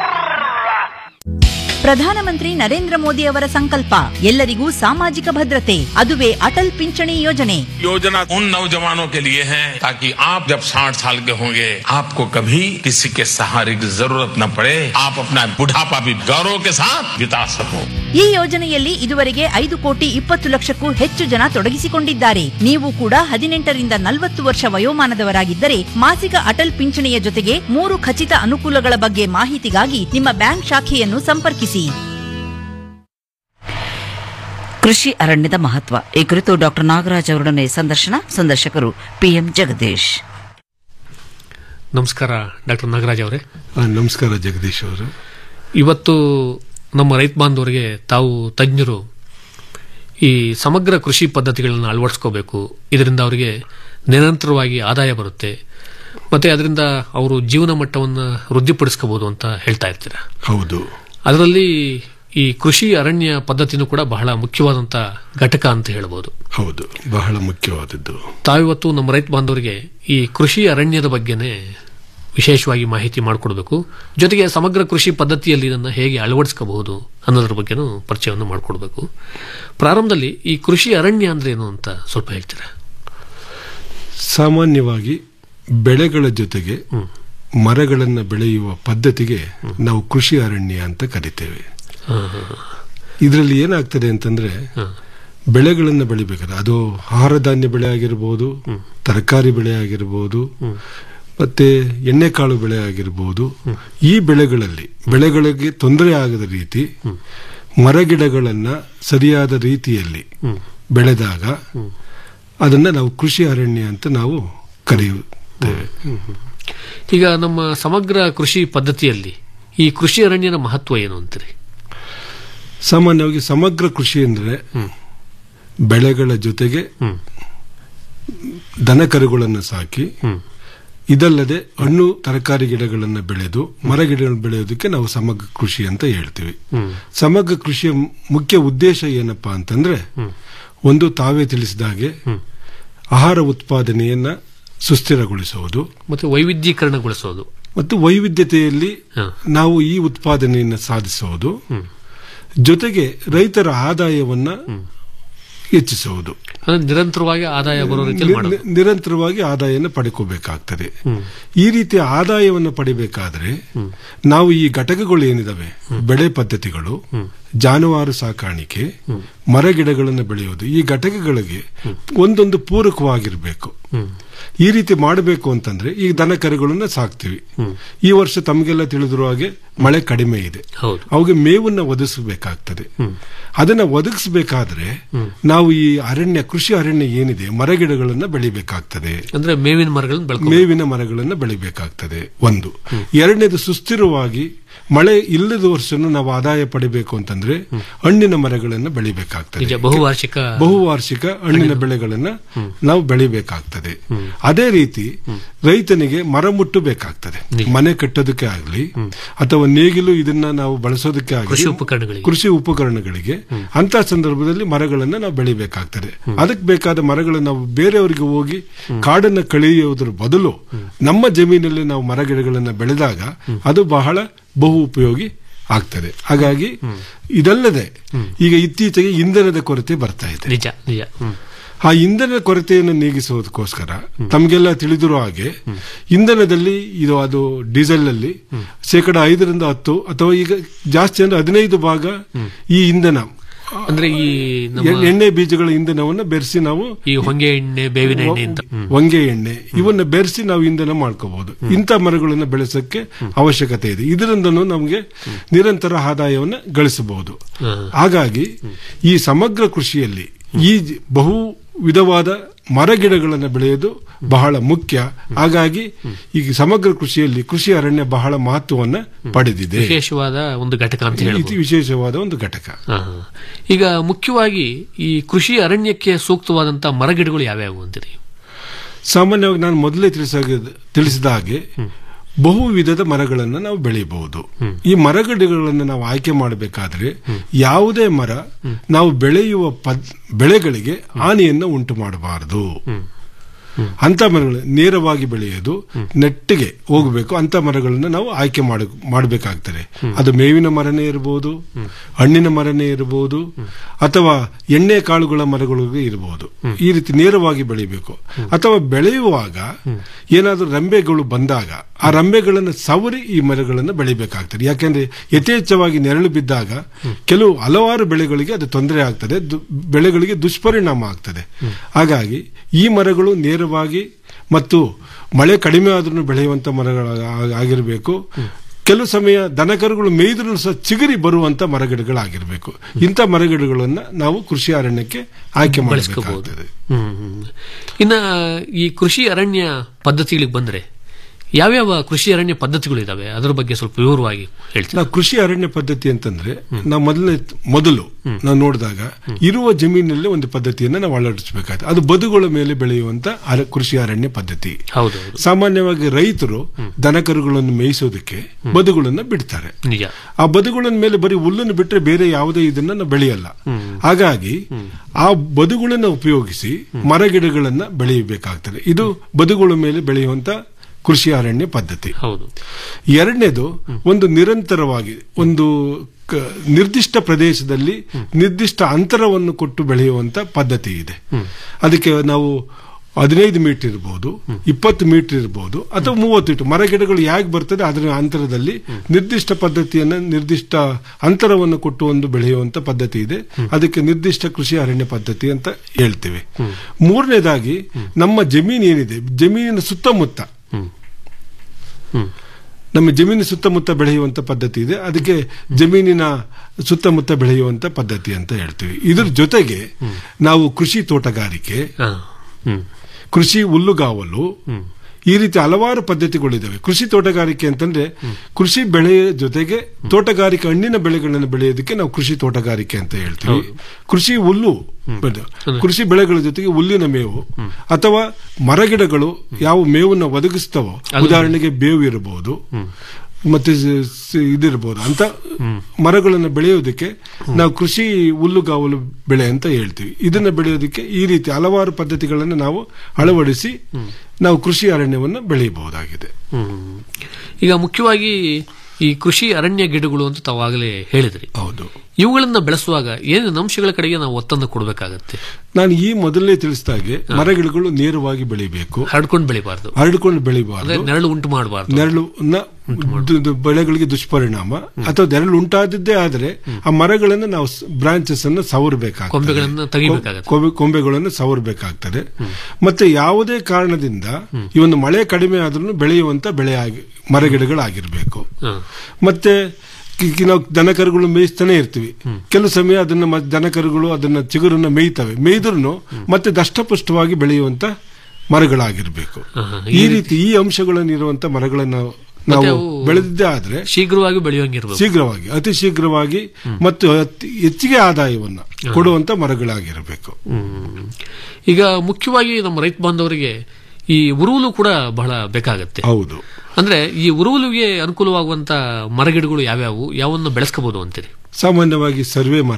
ಪ್ರಧಾನಮಂತ್ರಿ ನರೇಂದ್ರ ಮೋದಿ ಅವರ ಸಂಕಲ್ಪ ಎಲ್ಲರಿಗೂ ಸಾಮಾಜಿಕ ಭದ್ರತೆ ಅದುವೇ ಅಟಲ್ ಪಿಂಚಣಿ ಯೋಜನೆ योजना उन नौजवानों के लिए है ताकि आप जब 60 साल के होंगे आपको कभी किसी के सहारे की जरूरत न पड़े आप अपना बुढ़ापा भी गौरव के साथ बिता सको ಈ ಯೋಜನೆಯಲ್ಲಿ ಇದುವರೆಗೆ ಐದು ಕೋಟಿ ಇಪ್ಪತ್ತು ಲಕ್ಷಕ್ಕೂ ಹೆಚ್ಚು ಜನ ತೊಡಗಿಸಿಕೊಂಡಿದ್ದಾರೆ ನೀವು ಕೂಡ ಹದಿನೆಂಟರಿಂದ ನಲವತ್ತು ವರ್ಷ ವಯೋಮಾನದವರಾಗಿದ್ದರೆ ಮಾಸಿಕ ಅಟಲ್ ಪಿಂಚಣಿಯ ಜೊತೆಗೆ ಮೂರು ಖಚಿತ ಅನುಕೂಲಗಳ ಬಗ್ಗೆ ಮಾಹಿತಿಗಾಗಿ ನಿಮ್ಮ ಬ್ಯಾಂಕ್ ಶಾಖೆಯನ್ನು ಸಂಪರ್ಕಿಸಿ ಕೃಷಿ ಅರಣ್ಯದ ಮಹತ್ವ ಈ ಕುರಿತು ಡಾಕ್ಟರ್ ನಾಗರಾಜ್ ಅವರೊಡನೆ ಸಂದರ್ಶನ ಸಂದರ್ಶಕರು ಪಿಎಂ ಜಗದೀಶ್ ನಮಸ್ಕಾರ ಡಾಕ್ಟರ್ ನಾಗರಾಜ್ ಅವರೇ ಆ, ನಮಸ್ಕಾರ ಜಗದೀಶ್ ಅವರು ಇವತ್ತು ನಮ್ಮ ರೈತ ಬಾಂಧವರಿಗೆ ತಾವು ತಜ್ಞರು ಈ ಸಮಗ್ರ ಕೃಷಿ ಪದ್ಧತಿಗಳನ್ನು ಅಳವಡಿಸ್ಕೋಬೇಕು ಇದರಿಂದ ಅವರಿಗೆ ನಿರಂತರವಾಗಿ ಆದಾಯ ಬರುತ್ತೆ ಮತ್ತೆ ಅದರಿಂದ ಅವರು ಜೀವನ ಮಟ್ಟವನ್ನು ವೃದ್ಧಿಪಡಿಸ್ಕೋಬಹುದು ಅಂತ ಹೇಳ್ತಾ ಇರ್ತೀರ ಹೌದು ಅದರಲ್ಲಿ ಈ ಕೃಷಿ ಅರಣ್ಯ ಪದ್ಧತಿನೂ ಕೂಡ ಬಹಳ ಮುಖ್ಯವಾದಂಥ ಘಟಕ ಅಂತ ಹೇಳ್ಬೋದು ಹೌದು ಬಹಳ ಮುಖ್ಯವಾದದ್ದು ತಾವಿವತ್ತು ನಮ್ಮ ರೈತ ಬಾಂಧವರಿಗೆ ಈ ಕೃಷಿ ಅರಣ್ಯದ ಬಗ್ಗೆನೇ ವಿಶೇಷವಾಗಿ ಮಾಹಿತಿ ಮಾಡಿಕೊಡ್ಬೇಕು ಜೊತೆಗೆ ಸಮಗ್ರ ಕೃಷಿ ಪದ್ಧತಿಯಲ್ಲಿ ಇದನ್ನು ಹೇಗೆ ಅಳವಡಿಸ್ಕೋಬಹುದು ಅನ್ನೋದ್ರ ಬಗ್ಗೆನೂ ಪರಿಚಯವನ್ನು ಮಾಡಿಕೊಡ್ಬೇಕು ಪ್ರಾರಂಭದಲ್ಲಿ ಈ ಕೃಷಿ ಅರಣ್ಯ ಅಂದ್ರೆ ಏನು ಅಂತ ಸ್ವಲ್ಪ ಹೇಳ್ತೀರಾ ಸಾಮಾನ್ಯವಾಗಿ ಬೆಳೆಗಳ ಜೊತೆಗೆ ಮರಗಳನ್ನು ಬೆಳೆಯುವ ಪದ್ಧತಿಗೆ ನಾವು ಕೃಷಿ ಅರಣ್ಯ ಅಂತ ಕರಿತೇವೆ ಇದರಲ್ಲಿ ಏನಾಗ್ತದೆ ಅಂತಂದ್ರೆ ಬೆಳೆಗಳನ್ನು ಬೆಳಿಬೇಕಾದ್ರೆ ಅದು ಆಹಾರ ಧಾನ್ಯ ಬೆಳೆ ಆಗಿರ್ಬೋದು ತರಕಾರಿ ಬೆಳೆ ಆಗಿರ್ಬೋದು ಮತ್ತೆ ಎಣ್ಣೆಕಾಳು ಬೆಳೆ ಆಗಿರ್ಬೋದು ಈ ಬೆಳೆಗಳಲ್ಲಿ ಬೆಳೆಗಳಿಗೆ ತೊಂದರೆ ಆಗದ ರೀತಿ ಮರಗಿಡಗಳನ್ನ ಸರಿಯಾದ ರೀತಿಯಲ್ಲಿ ಬೆಳೆದಾಗ ಅದನ್ನ ನಾವು ಕೃಷಿ ಅರಣ್ಯ ಅಂತ ನಾವು ಕರೆಯುತ್ತೇವೆ ಈಗ ನಮ್ಮ ಸಮಗ್ರ ಕೃಷಿ ಪದ್ಧತಿಯಲ್ಲಿ ಈ ಕೃಷಿ ಅರಣ್ಯನ ಮಹತ್ವ ಏನು ಅಂತೀರಿ ಸಾಮಾನ್ಯವಾಗಿ ಸಮಗ್ರ ಕೃಷಿ ಅಂದ್ರೆ ಬೆಳೆಗಳ ಜೊತೆಗೆ ದನಕರುಗಳನ್ನು ಸಾಕಿ ಇದಲ್ಲದೆ ಹಣ್ಣು ತರಕಾರಿ ಗಿಡಗಳನ್ನು ಬೆಳೆದು ಮರ ಗಿಡಗಳನ್ನು ಬೆಳೆಯೋದಕ್ಕೆ ನಾವು ಸಮಗ್ರ ಕೃಷಿ ಅಂತ ಹೇಳ್ತೀವಿ ಸಮಗ್ರ ಕೃಷಿಯ ಮುಖ್ಯ ಉದ್ದೇಶ ಏನಪ್ಪಾ ಅಂತಂದ್ರೆ ಒಂದು ತಾವೇ ತಿಳಿಸಿದ ಹಾಗೆ ಆಹಾರ ಉತ್ಪಾದನೆಯನ್ನ ಸುಸ್ಥಿರಗೊಳಿಸುವುದು ಮತ್ತೆ ವೈವಿಧ್ಯೀಕರಣಗೊಳಿಸೋದು ಮತ್ತು ವೈವಿಧ್ಯತೆಯಲ್ಲಿ ನಾವು ಈ ಉತ್ಪಾದನೆಯನ್ನು ಸಾಧಿಸುವುದು ಜೊತೆಗೆ ರೈತರ ಆದಾಯವನ್ನ ಹೆಚ್ಚಿಸುವುದು ಅಂದ್ರೆ ನಿರಂತರವಾಗಿ ಆದಾಯ ಬರೋ ರೀತಿಯಲ್ಲಿ ಮಾಡೋದು ನಿ- ನಿರಂತರವಾಗಿ ಆದಾಯನ ಪಡ್ಕೋಬೇಕಾಗ್ತದೆ ಈ ರೀತಿಯ ಆದಾಯವನ್ನು ಪಡಿಬೇಕಾದ್ರೆ ನಾವು ಈ ಘಟಕಗಳು ಏನಿದಾವೆ ಬೆಳೆ ಪದ್ಧತಿಗಳು ಜಾನುವಾರು ಸಾಕಾಣಿಕೆ ಮರ ಗಿಡಗಳನ್ನು ಬೆಳೆಯೋದು ಈ ಘಟಕಗಳಿಗೆ ಒಂದೊಂದು ಪೂರಕವಾಗಿರಬೇಕು ಈ ರೀತಿ ಮಾಡಬೇಕು ಅಂತಂದ್ರೆ ಈ ದನ ಕರುಗಳನ್ನ ಸಾಕ್ತಿವಿ ಈ ವರ್ಷ ತಮಗೆಲ್ಲ ತಿಳಿದಿರುವ ಹಾಗೆ ಮಳೆ ಕಡಿಮೆ ಇದೆ ಅವುಗೆ ಮೇವನ್ನ ಒದಗಿಸಬೇಕಾಗ್ತದೆ ಅದನ್ನ ಒದಗಿಸಬೇಕಾದ್ರೆ ನಾವು ಈ ಅರಣ್ಯ ಕೃಷಿ ಅರಣ್ಯ ಏನಿದೆ ಮರಗಿಡಗಳನ್ನ ಬೆಳಿಬೇಕಾಗ್ತದೆ ಅಂದ್ರೆ ಮೇವಿನ ಮರಗಳನ್ನ ಬೆಳ್ಕೊ ಮೇವಿನ ಮರಗಳನ್ನು ಬೆಳಿಬೇಕಾಗ್ತದೆ ಒಂದು ಎರಡನೇದು ಸುಸ್ಥಿರವಾಗಿ ಮಳೆ ಇಲ್ಲದ ವರ್ಷನೂ ನಾವು ಆದಾಯ ಪಡಿಬೇಕು ಅಂತಂದ್ರೆ ಹಣ್ಣಿನ ಮರಗಳನ್ನು ಬೆಳಿಬೇಕಾಗ್ತದೆ ನಿಜ ಬಹುವಾರ್ಷಿಕ ಬಹುವಾರ್ಷಿಕ ಹಣ್ಣಿನ ಬೆಳೆಗಳನ್ನ ನಾವು ಬೆಳಿಬೇಕಾಗ್ತದೆ ಅದೇ ರೀತಿ ರೈತನಿಗೆ ಮರ ಮುಟ್ಟಬೇಕಾಗ್ತದೆ ಮನೆ ಕಟ್ಟೋದಕ್ಕೆ ಆಗ್ಲಿ ಅಥವಾ ನೇಗಿಲು ಇದನ್ನ ನಾವು ಬಳಸೋದಕ್ಕೆ ಆಗಲಿ ಕೃಷಿ ಉಪಕರಣಗಳಿಗೆ. ಕೃಷಿ ಉಪಕರಣಗಳಿಗೆ ಅಂತ ಸಂದರ್ಭದಲ್ಲಿ ಮರಗಳನ್ನ ನಾವು ಬೆಳಿಬೇಕಾಗ್ತದೆ ಅದಕ್ಕೆ ಬೇಕಾದ ಮರಗಳನ್ನ ನಾವು ಬೇರೆಯವರಿಗೆ ಹೋಗಿ ಕಾಡನ್ನ ಕಳೆಯುವುದರ ಬದಲು ನಮ್ಮ ಜಮೀನಲ್ಲಿ ನಾವು ಮರಗಿಡಗಳನ್ನ ಬೆಳೆದಾಗ ಅದು ಬಹಳ ಬಹು ಉಪಯೋಗಿ ಆಗ್ತದೆ ಹಾಗಾಗಿ ಇದಲ್ಲದೆ ಈಗ ಇತ್ತೀಚೆಗೆ ಇಂಧನದ ಕೊರತೆ ಬರ್ತಾ ಇದೆ ನಿಜ ನಿಜ ಹ್ಮ್. ಆ ಇಂಧನ ಕೊರತೆಯನ್ನು ನೀಗಿಸುವುದಕ್ಕೋಸ್ಕರ ತಮಗೆಲ್ಲ ತಿಳಿದಿರೋ ಹಾಗೆ ಇಂಧನದಲ್ಲಿ ಇದು ಅದು ಡೀಸೆಲ್ ಅಲ್ಲಿ ಶೇಕಡ ಐದರಿಂದ ಹತ್ತು ಅಥವಾ ಈಗ ಜಾಸ್ತಿ ಅಂದ್ರೆ ಹದಿನೈದು ಭಾಗ ಈ ಇಂಧನ ಅಂದ್ರೆ ಈ ನಮ್ಮ ಎಣ್ಣೆ- ಎಣ್ಣೆ ಬೀಜಗಳ ಇಂಧನವನ್ನು ಬೆರೆಸಿ ನಾವು ಈ ಹೊಂಗೆ ಎಣ್ಣೆ ಬೇವಿನ ಎಣ್ಣೆ ಅಂತ ಹ್ಮ್. ಹೊಂಗೆ ಎಣ್ಣೆ ಇವನ್ನ ಬೆರೆಸಿ ನಾವು ಇಂಧನ ಮಾಡ್ಕೋಬಹುದು ಇಂಥ ಮರಗಳನ್ನು ಬೆಳೆಸಕ್ಕೆ ಅವಶ್ಯಕತೆ ಇದೆ ಇದರಿಂದನೂ ನಮಗೆ ನಿರಂತರ ಆದಾಯವನ್ನು ಗಳಿಸಬಹುದು ಹಾಗಾಗಿ ಈ ಸಮಗ್ರ ಕೃಷಿಯಲ್ಲಿ ಈ ಜ- ಬಹು ವಿಧವಾದ ಮರಗಿಡಗಳನ್ನು ಬೆಳೆಯೋದು ಬಹಳ ಮುಖ್ಯ ಹಾಗಾಗಿ ಈಗ ಸಮಗ್ರ ಕೃಷಿಯಲ್ಲಿ ಕೃಷಿ ಅರಣ್ಯ ಬಹಳ ಮಹತ್ವವನ್ನು ಪಡೆದಿದೆ ವಿಶೇಷವಾದ ಒಂದು ಘಟಕ ಅಂತ ಇದು ಹೇಳ್ಬೋದು ವಿಶೇಷವಾದ ಒಂದು ಘಟಕ ಹಾ, ಹಾ. ಈಗ ಮುಖ್ಯವಾಗಿ ಈ ಕೃಷಿ ಅರಣ್ಯಕ್ಕೆ ಸೂಕ್ತವಾದಂತಹ ಮರಗಿಡಗಳು ಯಾವ್ಯಾವು ಅಂತೀರಿ ಸಾಮಾನ್ಯವಾಗಿ ನಾನು ಮೊದಲೇ ತಿಳಿಸಾಗ ತಿಳಿಸಿದ ಹಾಗೆ ಬಹು ವಿಧದ ಮರಗಳನ್ನು ನಾವು ಬೆಳೆಯಬಹುದು ಈ ಮರಗಿಡಗಳನ್ನು ನಾವು ಆಯ್ಕೆ ಮಾಡಬೇಕಾದ್ರೆ ಯಾವುದೇ ಮರ ನಾವು ಬೆಳೆಯುವ ಪದ್ ಬೆಳೆಗಳಿಗೆ ಹಾನಿಯನ್ನು ಉಂಟು ಮಾಡಬಾರದು ಅಂತ ಮರಗಳು ನೇರವಾಗಿ ಬೆಳೆಯೋದು ನೆಟ್ಟಿಗೆ ಹೋಗಬೇಕು ಅಂತ ಮರಗಳನ್ನು ನಾವು ಆಯ್ಕೆ ಮಾಡ ಮಾಡಬೇಕಾಗ್ತದೆ ಅದು ಮೇವಿನ ಮರನೇ ಇರಬಹುದು ಹಣ್ಣಿನ ಮರನೇ ಇರಬಹುದು ಅಥವಾ ಎಣ್ಣೆ ಕಾಳುಗಳ ಮರಗಳು ಇರಬಹುದು ಈ ರೀತಿ ನೇರವಾಗಿ ಬೆಳಿಬೇಕು ಅಥವಾ ಬೆಳೆಯುವಾಗ ಏನಾದರೂ ರಂಬೆಗಳು ಬಂದಾಗ ಆ ರಂಬೆಗಳನ್ನು ಸವರಿ ಈ ಮರಗಳನ್ನು ಬೆಳಿಬೇಕಾಗ್ತದೆ ಯಾಕೆಂದ್ರೆ ಯಥೇಚ್ಛವಾಗಿ ನೆರಳು ಬಿದ್ದಾಗ ಕೆಲವು ಹಲವಾರು ಬೆಳೆಗಳಿಗೆ ಅದು ತೊಂದರೆ ಆಗ್ತದೆ ದು- ಬೆಳೆಗಳಿಗೆ ದುಷ್ಪರಿಣಾಮ ಆಗ್ತದೆ ಹಾಗಾಗಿ ಈ ಮರಗಳು ನೇರವಾಗಿ ಮತ್ತು ಮಳೆ ಕಡಿಮೆ ಆದ್ರೂ ಬೆಳೆಯುವಂತ ಮರಗಳ ಆಗಿರಬೇಕು ಕೆಲವು ಸಮಯ ದನಕರುಗಳು ಮೇಯ್ದ್ರೂ ಸಹ ಚಿಗುರಿ ಬರುವಂತ ಮರಗಿಡಗಳಾಗಿರ್ಬೇಕು ಇಂಥ ಮರಗಿಡಗಳನ್ನ ನಾವು ಕೃಷಿ ಅರಣ್ಯಕ್ಕೆ ಆಯ್ಕೆ ಮಾಡಬೇಕಾಗ್ತದೆ ಹ್ಮ್, ಹ್ಮ್. ಇನ್ನ ಈ ಕೃಷಿ ಅರಣ್ಯ ಪದ್ಧತಿಗಳಿಗೆ ಬಂದ್ರೆ ಯಾವ್ಯಾವ ಕೃಷಿ ಅರಣ್ಯ ಪದ್ಧತಿಗಳು ಇದಾವೆ ಅದರ ಬಗ್ಗೆ ಸ್ವಲ್ಪ ವಿವರವಾಗಿ ಹೇಳ್ತೀನಿ ನಾವು ಕೃಷಿ ಅರಣ್ಯ ಪದ್ಧತಿ ಅಂತಂದ್ರೆ ನಾವು ಮೊದಲನೇ ಮೊದಲು ನಾವು ನೋಡಿದಾಗ ಇರುವ ಜಮೀನಿನಲ್ಲಿ ಒಂದು ಪದ್ಧತಿಯನ್ನು ನಾವು ಅಳವಡಿಸಬೇಕಾಗುತ್ತೆ ಅದು ಬದುಗಳ ಮೇಲೆ ಬೆಳೆಯುವಂತ ಅರ- ಕೃಷಿ ಅರಣ್ಯ ಪದ್ಧತಿ ಹೌದು ಹೌದು ಸಾಮಾನ್ಯವಾಗಿ ರೈತರು ದನಕರುಗಳನ್ನು ಮೇಯಿಸೋದಕ್ಕೆ ಬದುಗಳನ್ನು ಬಿಡ್ತಾರೆ ನಿಜ ಆ ಬದುಗಳ ಮೇಲೆ ಬರೀ ಹುಲ್ಲನ್ನು ಬಿಟ್ಟರೆ ಬೇರೆ ಯಾವುದೇ ಇದನ್ನ ನಾವು ಬೆಳೆಯಲ್ಲ ಹಾಗಾಗಿ ಆ ಬದುಗಳನ್ನು ಉಪಯೋಗಿಸಿ ಮರಗಿಡಗಳನ್ನ ಬೆಳೆಯಬೇಕಾಗ್ತದೆ ಇದು ಬದುಗಳ ಮೇಲೆ ಬೆಳೆಯುವಂತ ಕೃಷಿ ಅರಣ್ಯ ಪದ್ಧತಿ ಹೌದು ಎರಡನೇದು ಒಂದು ನಿರಂತರವಾಗಿ ಒಂದು ಕ- ನಿರ್ದಿಷ್ಟ ಪ್ರದೇಶದಲ್ಲಿ ನಿರ್ದಿಷ್ಟ ಅಂತರವನ್ನು ಕೊಟ್ಟು ಬೆಳೆಯುವಂತ ಪದ್ಧತಿ ಇದೆ ಅದಕ್ಕೆ ನಾವು ಹದಿನೈದು ಮೀಟರ್ ಇರಬಹುದು ಇಪ್ಪತ್ತು ಮೀಟರ್ ಇರಬಹುದು ಅಥವಾ ಮೂವತ್ತು ಮೀಟರ್ ಮರಗಿಡಗಳು ಹೇಗೆ ಬರ್ತದೆ ಅದರ ಅಂತರದಲ್ಲಿ ನಿರ್ದಿಷ್ಟ ಪದ್ಧತಿಯನ್ನ ನಿರ್ದಿಷ್ಟ ಅಂತರವನ್ನು ಕೊಟ್ಟು ಒಂದು ಬೆಳೆಯುವಂತ ಪದ್ಧತಿ ಇದೆ ಅದಕ್ಕೆ ನಿರ್ದಿಷ್ಟ ಕೃಷಿ ಅರಣ್ಯ ಪದ್ಧತಿ ಅಂತ ಹೇಳ್ತೇವೆ ಮೂರನೇದಾಗಿ ನಮ್ಮ ಜಮೀನು ಏನಿದೆ ಜಮೀನಿನ ಸುತ್ತಮುತ್ತ ನಮ್ಮ ಜಮೀನು ಸುತ್ತಮುತ್ತ ಬೆಳೆಯುವಂತ ಪದ್ಧತಿ ಇದೆ ಅದಕ್ಕೆ ಜಮೀನಿನ ಸುತ್ತಮುತ್ತ ಬೆಳೆಯುವಂತ ಪದ್ಧತಿ ಅಂತ ಹೇಳ್ತೀವಿ ಇದ್ರ ಜೊತೆಗೆ ನಾವು ಕೃಷಿ ತೋಟಗಾರಿಕೆ ಹಾ. ಹ್ಮ್ ಕೃಷಿ ಹುಲ್ಲುಗಾವಲು ಈ ರೀತಿ ಹಲವಾರು ಪದ್ಧತಿಗಳಿದ್ದಾವೆ ಕೃಷಿ ತೋಟಗಾರಿಕೆ ಅಂತಂದ್ರೆ ಕೃಷಿ ಬೆಳೆಯ ಜೊತೆಗೆ ತೋಟಗಾರಿಕೆ ಹಣ್ಣಿನ ಬೆಳೆಗಳನ್ನು ಬೆಳೆಯೋದಕ್ಕೆ ನಾವು ಕೃಷಿ ತೋಟಗಾರಿಕೆ ಅಂತ ಹೇಳ್ತೀವಿ ಕೃಷಿ ಹುಲ್ಲು ಬೆಳೆ- ಕೃಷಿ ಬೆಳೆಗಳ ಜೊತೆಗೆ ಹುಲ್ಲಿನ ಮೇವು ಅಥವಾ ಮರಗಿಡಗಳು ಯಾವ ಮೇವನ್ನು ಒದಗಿಸ್ತವೋ ಉದಾಹರಣೆಗೆ ಬೇವು ಇರಬಹುದು ಮತ್ತೆ ಸ- ಸ- ಇದಿರಬಹುದು ಅಂತ ಮರಗಳನ್ನು ಬೆಳೆಯೋದಕ್ಕೆ ನಾವು ಕೃಷಿ ಹುಲ್ಲುಗಾವಲು ಬೆಳೆ ಅಂತ ಹೇಳ್ತೀವಿ ಇದನ್ನ ಬೆಳೆಯೋದಕ್ಕೆ ಈ ರೀತಿ ಹಲವಾರು ಪದ್ಧತಿಗಳನ್ನು ನಾವು ಅಳವಡಿಸಿ ನಾವು ಕೃಷಿ ಅರಣ್ಯವನ್ನು ಬೆಳೆಯಬಹುದಾಗಿದೆ ಹ್ಮ್. ಈಗ ಮುಖ್ಯವಾಗಿ ಈ ಕೃಷಿ ಅರಣ್ಯ ಗಿಡಗಳು ಅಂತ ತಾವಾಗಲೇ ಹೇಳಿದ್ರಿ ಹೌದು ಇವುಗಳನ್ನ ಬೆಳೆಸುವಾಗ ಏನೇನು ಅಂಶಗಳ ಕಡೆಗೆ ನಾವು ಒತ್ತನ್ನು ಕೊಡಬೇಕಾಗತ್ತೆ ನಾನು ಈ ಮೊದಲೇ ತಿಳಿಸಿದಾಗೆ ಮರಗಿಡಗಳು ನೇರವಾಗಿ ಬೆಳಿಬೇಕು ಹರಡ್ಕೊಂಡು ಬೆಳಿಬಾರ್ದು ಹರಡ್ಕೊಂಡು ಅಂದ್ರೆ ಬೆಳಿಬಾರ್ದು ನೆರಳು ಉಂಟು ಮಾಡಬಾರ್ದು ನೆರಳು ದು- ದು- ಬೆಳೆಗಳಿಗೆ ದುಷ್ಪರಿಣಾಮ ಅಥವಾ ನೆರಳು ಉಂಟಾದದ್ದೇ ಆದರೆ ಆ ಮರಗಳನ್ನು ನಾವು ಬ್ರಾಂಚಸ್ ಅನ್ನು ಸವರಬೇಕಾಗ್ತದೆ ಕೊಂಬೆಗಳನ್ನ ತೆಗಿಬೇಕಾಗತ್ತೆ. ಕೊಂಬೆ- ಕೊಂಬೆಗಳನ್ನು ಸವರಬೇಕಾಗ್ತದೆ ಮತ್ತೆ ಯಾವುದೇ ಕಾರಣದಿಂದ ಈ ಒಂದು ಮಳೆ ಕಡಿಮೆ ಆದ್ರೂ ಬೆಳೆಯುವಂತ ಬೆಳೆ ಆಗಿ ಮರಗಿಡಗಳಾಗಿರ್ಬೇಕು ಹ್ಮ್. ಮತ್ತೆ ಕಿ- ಕಿ- ನಾವು ದನಕರುಗಳು ಮೇಯಿಸ್ತಾನೆ ಇರ್ತೀವಿ ಕೆಲವು ಸಮಯ ಅದನ್ನ ಮ- ದನಕರುಗಳು ಅದನ್ನ ಚಿಗುರನ್ನ ಮೇಯ್ತವೆ ಮೇಯ್ದ್ರು ಮತ್ತೆ ದಷ್ಟಪುಷ್ಟವಾಗಿ ಬೆಳೆಯುವಂತ ಮರಗಳಾಗಿರ್ಬೇಕು ಆಹಾ, ಈ ರೀತಿ ಈ ಅಂಶಗಳನ್ನು ಇರುವಂತ ಮರಗಳನ್ನು ನಾವು ಅವು ಬೆಳೆದಿದ್ದೇ ಆದ್ರೆ ಶೀಘ್ರವಾಗಿ ಬೆಳೆಯುವಂಗಿರ್ಬೇಕು ಶೀಘ್ರವಾಗಿ ಅತಿ ಶೀಘ್ರವಾಗಿ ಮತ್ತು ಅತಿ ಹೆಚ್ಚಿಗೆ ಆದಾಯವನ್ನ ಕೊಡುವಂತ ಮರಗಳಾಗಿರಬೇಕು ಹ್ಮ್. ಈಗ ಮುಖ್ಯವಾಗಿ ನಮ್ಮ ರೈತ ಬಾಂಧವರಿಗೆ ಈ ಉರುವಲು ಕೂಡ ಬಹಳ ಬೇಕಾಗತ್ತೆ ಹೌದು ಅಂದ್ರೆ ಈ ಉರುವಲುಗೆ ಅನುಕೂಲವಾಗುವಂತ ಮರಗಿಡಗಳು ಯಾವ್ಯಾವು ಯಾವನ್ನು ಬೆಳೆಸ್ಕೋಬಹುದು ಅಂತೀರಿ ಸಾಮಾನ್ಯವಾಗಿ ಸರ್ವೆ ಮರ